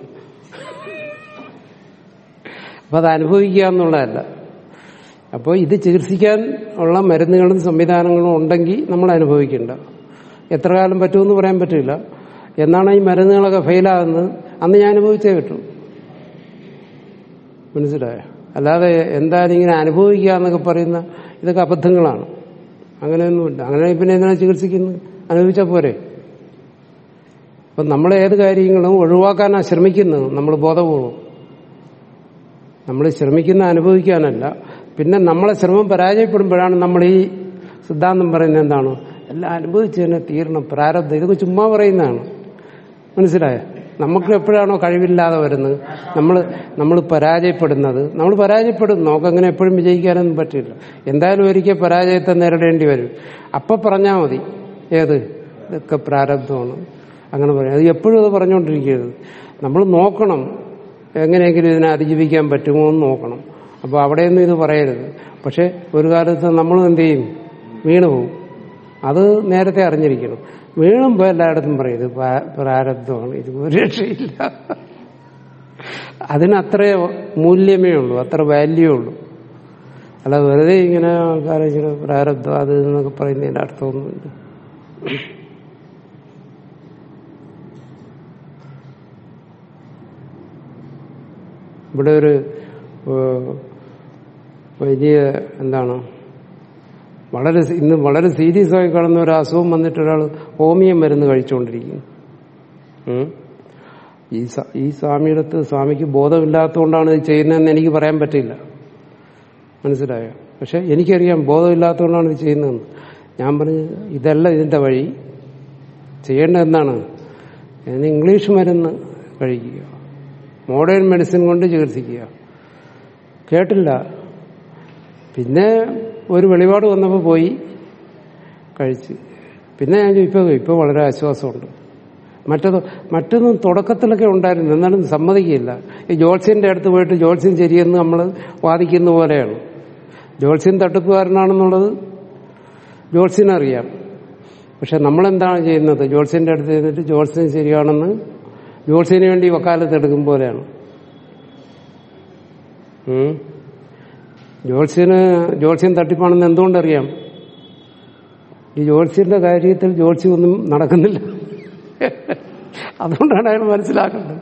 അപ്പൊ അത് അനുഭവിക്കുക എന്നുള്ളതല്ല അപ്പോൾ ഇത് ചികിത്സിക്കാൻ ഉള്ള മരുന്നുകളും സംവിധാനങ്ങളും ഉണ്ടെങ്കിൽ നമ്മൾ അനുഭവിക്കണ്ട എത്ര കാലം പറ്റുമെന്ന് പറയാൻ പറ്റില്ല എന്നാണ് ഈ മരുന്നുകളൊക്കെ ഫെയിലാകുന്നത് അന്ന് ഞാൻ അനുഭവിച്ചേ പറ്റൂ മനസ്സിലായോ അല്ലാതെ എന്തായാലും ഇങ്ങനെ അനുഭവിക്കുക എന്നൊക്കെ പറയുന്ന ഇതൊക്കെ അബദ്ധങ്ങളാണ് അങ്ങനെയൊന്നുമില്ല അങ്ങനെ പിന്നെ എന്തിനാ ചികിത്സിക്കുന്നത് അനുഭവിച്ചാൽ പോരെ അപ്പൊ നമ്മൾ ഏത് കാര്യങ്ങളും ഒഴിവാക്കാനാണ് ശ്രമിക്കുന്നത് നമ്മൾ ബോധപൂർവം നമ്മൾ ശ്രമിക്കുന്ന അനുഭവിക്കാനല്ല പിന്നെ നമ്മളെ ശ്രമം പരാജയപ്പെടുമ്പോഴാണ് നമ്മൾ ഈ സിദ്ധാന്തം പറയുന്നത് എന്താണ് എല്ലാം അനുഭവിച്ച് തന്നെ തീരണം പ്രാരബ്ധം ഇതൊക്കെ ചുമ്മാ പറയുന്നതാണ് മനസ്സിലായോ നമുക്ക് എപ്പോഴാണോ കഴിവില്ലാതെ വരുന്നത് നമ്മൾ നമ്മൾ പരാജയപ്പെടുന്നത് നമ്മൾ പരാജയപ്പെടും നമുക്കങ്ങനെ എപ്പോഴും വിജയിക്കാനൊന്നും പറ്റില്ല എന്തായാലും ഒരിക്കൽ പരാജയത്തെ നേരിടേണ്ടി വരും അപ്പൊ പറഞ്ഞാൽ മതി ഏത് ഇതൊക്കെ പ്രാരബ്ധമാണ് അങ്ങനെ പറയാം അത് എപ്പോഴും അത് പറഞ്ഞുകൊണ്ടിരിക്കരുത് നമ്മൾ നോക്കണം എങ്ങനെയെങ്കിലും ഇതിനെ അതിജീവിക്കാൻ പറ്റുമോ എന്ന് നോക്കണം അപ്പോൾ അവിടെയൊന്നും ഇത് പറയരുത് പക്ഷെ ഒരു കാലത്ത് നമ്മളും എന്ത് ചെയ്യും വീണു പോകും അത് നേരത്തെ അറിഞ്ഞിരിക്കണം വീണുമ്പോൾ എല്ലായിടത്തും പറയും ഇത് പ്രാ- പ്രാരബ്ധമാണ് ഇത് ഒരു രക്ഷയില്ല അതിന് അത്രേ മൂല്യമേ ഉള്ളൂ അത്ര വാല്യൂ ഉള്ളൂ അല്ല വെറുതെ ഇങ്ങനെ ആൾക്കാരെ ഇങ്ങനെ പ്രാരബ്ധം അത് എന്നൊക്കെ പറയുന്നതിന്റെ അർത്ഥമൊന്നുമില്ല ഇവിടെ ഒരു ഏഹ്, വലിയ എന്താണ് വളരെ സീ- ഇന്ന് വളരെ സീരിയസ് ആയി കാണുന്ന ഒരു അസുഖം വന്നിട്ട് ഒരാൾ ഹോമിയോ മരുന്ന് കഴിച്ചുകൊണ്ടിരിക്കുന്നു ഉം. ഈ സ- ഈ സ്വാമിയുടെ അടുത്ത് സ്വാമിക്ക് ബോധമില്ലാത്തതുകൊണ്ടാണ് ഇത് ചെയ്യുന്നതെന്ന് എനിക്ക് പറയാൻ പറ്റില്ല മനസ്സിലായോ പക്ഷെ എനിക്കറിയാം ബോധമില്ലാത്തതുകൊണ്ടാണ് ഇത് ചെയ്യുന്നതെന്ന് ഞാൻ പറഞ്ഞു ഇതല്ല ഇതിന്റെ വഴി ചെയ്യേണ്ടത് എന്താണ് ഇതിന് ഇംഗ്ലീഷ് മരുന്ന് കഴിക്കുക മോഡേൺ മെഡിസിൻ കൊണ്ട് ചികിത്സിക്കുക കേട്ടില്ല പിന്നെ ഒരു വെളിപാട് വന്നപ്പോൾ പോയി കഴിച്ച് പിന്നെ ഞാൻ ഇപ്പൊ ഇപ്പൊ വളരെ ആശ്വാസമുണ്ട് മറ്റത് മറ്റൊന്നും തുടക്കത്തിലൊക്കെ ഉണ്ടായിരുന്നു എന്നാലും സമ്മതിക്കില്ല ഈ ജോത്സ്യന്റെ അടുത്ത് പോയിട്ട് ജോത്സ്യം ശരിയെന്ന് നമ്മൾ വാദിക്കുന്ന പോലെയാണ് ജോത്സ്യൻ തട്ടിപ്പുകാരനാണെന്നുള്ളത് ജോത്സ്യനറിയാം പക്ഷെ നമ്മളെന്താണ് ചെയ്യുന്നത് ജോത്സ്യന്റെ അടുത്ത് ചെയ്തിട്ട് ജോത്സ്യൻ ശരിയാണെന്ന് ജോത്സ്യന് വേണ്ടി വക്കാലത്ത് എടുക്കും പോലെയാണ് ഉം. ജോത്സ്യന് ജോത്സ്യൻ തട്ടിപ്പാണെന്ന് എന്തുകൊണ്ടറിയാം ഈ ജോത്സ്യന്റെ കാര്യത്തിൽ ജോത്സ്യം ഒന്നും നടക്കുന്നില്ല അതുകൊണ്ടാണ് അയാൾ മനസ്സിലാക്കേണ്ടത്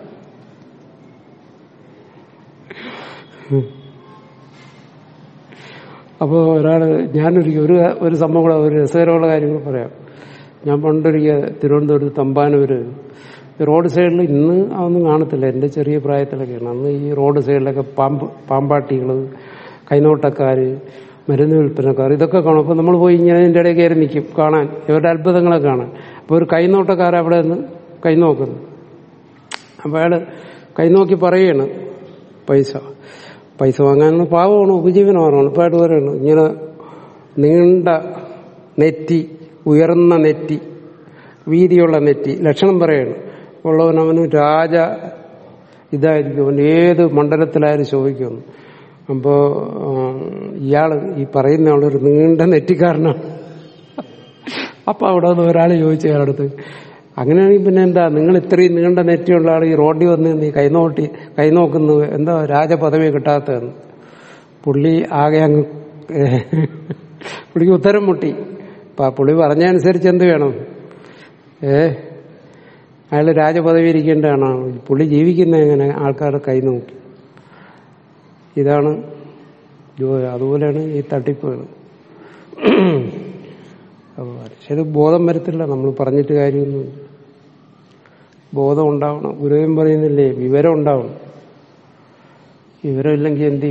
അപ്പോൾ ഒരാള് ഞാനൊരിക്കൽ ഒരു ഒരു സംഭവം കൂടെ ഒരു രസകരമുള്ള കാര്യങ്ങൾ പറയാം ഞാൻ പണ്ടൊരിക്കൽ തിരുവനന്തപുരത്ത് തമ്പാനൂര് ഈ റോഡ് സൈഡിൽ ഇന്ന് അതൊന്നും കാണത്തില്ല എൻ്റെ ചെറിയ പ്രായത്തിലൊക്കെയാണ് അന്ന് ഈ റോഡ് സൈഡിലൊക്കെ പാമ്പ് പാമ്പാട്ടികൾ കൈനോട്ടക്കാര് മരുന്ന് വിൽപ്പനക്കാർ ഇതൊക്കെ കാണും അപ്പോൾ നമ്മൾ പോയി ഇങ്ങനെ ഇതിൻ്റെ ഇടയിൽ കയറി നിൽക്കും കാണാൻ ഇവരുടെ അത്ഭുതങ്ങളൊക്കെ കാണാൻ അപ്പോൾ ഒരു കൈനോട്ടക്കാരൻ അവിടെ നിന്ന് കൈ നോക്കുന്നു അപ്പോൾ അയാൾ കൈനോക്കി പറയാണ് പൈസ പൈസ വാങ്ങാനുള്ള പാവമാണ് ഉപജീവനമാണോ ഇപ്പോൾ അയാൾ പറയാണ് ഇങ്ങനെ നീണ്ട നെറ്റി ഉയർന്ന നെറ്റി വീതിയുള്ള നെറ്റി ലക്ഷണം പറയാണ് ഉള്ളവൻ അവന് രാജ ഇതായിരിക്കും അവൻ ഏത് മണ്ഡലത്തിലായാലും ശോഭിക്കുന്നു അപ്പോ ഇയാള് ഈ പറയുന്ന ആളൊരു നീണ്ട നെറ്റിക്കാരനാണ് അപ്പൊ അവിടെ നിന്ന് ഒരാൾ ചോദിച്ചു അയാളടുത്ത് അങ്ങനെയാണെങ്കിൽ പിന്നെ എന്താ നിങ്ങൾ ഇത്രയും നീണ്ട നെറ്റിയുള്ള ആൾ ഈ റോഡിൽ വന്ന് നീ കൈനോട്ടി കൈനോക്കുന്നു എന്താ രാജപദവി കിട്ടാത്തതെന്ന് പുള്ളി ആകെ അങ്ങ് പുള്ളിക്ക് ഉത്തരം മുട്ടി അപ്പൊ ആ പുള്ളി പറഞ്ഞതനുസരിച്ച് എന്ത് വേണം ഏ അയാൾ രാജപദവി ഇരിക്കേണ്ടതാണ് പുള്ളി ജീവിക്കുന്ന എങ്ങനെ ആൾക്കാരുടെ കൈ നോക്കി ഇതാണ് ജോ- അതുപോലെയാണ് ഈ തട്ടിപ്പുകൾ അപ്പോൾ മനുഷ്യര് ബോധം വരത്തില്ല നമ്മൾ പറഞ്ഞിട്ട് കാര്യമൊന്നുമില്ല ബോധം ഉണ്ടാവണം ഗുരുവൻ പറയുന്നില്ലേ വിവരം ഉണ്ടാവണം വിവരമില്ലെങ്കിൽ എന്ത് ചെയ്യും?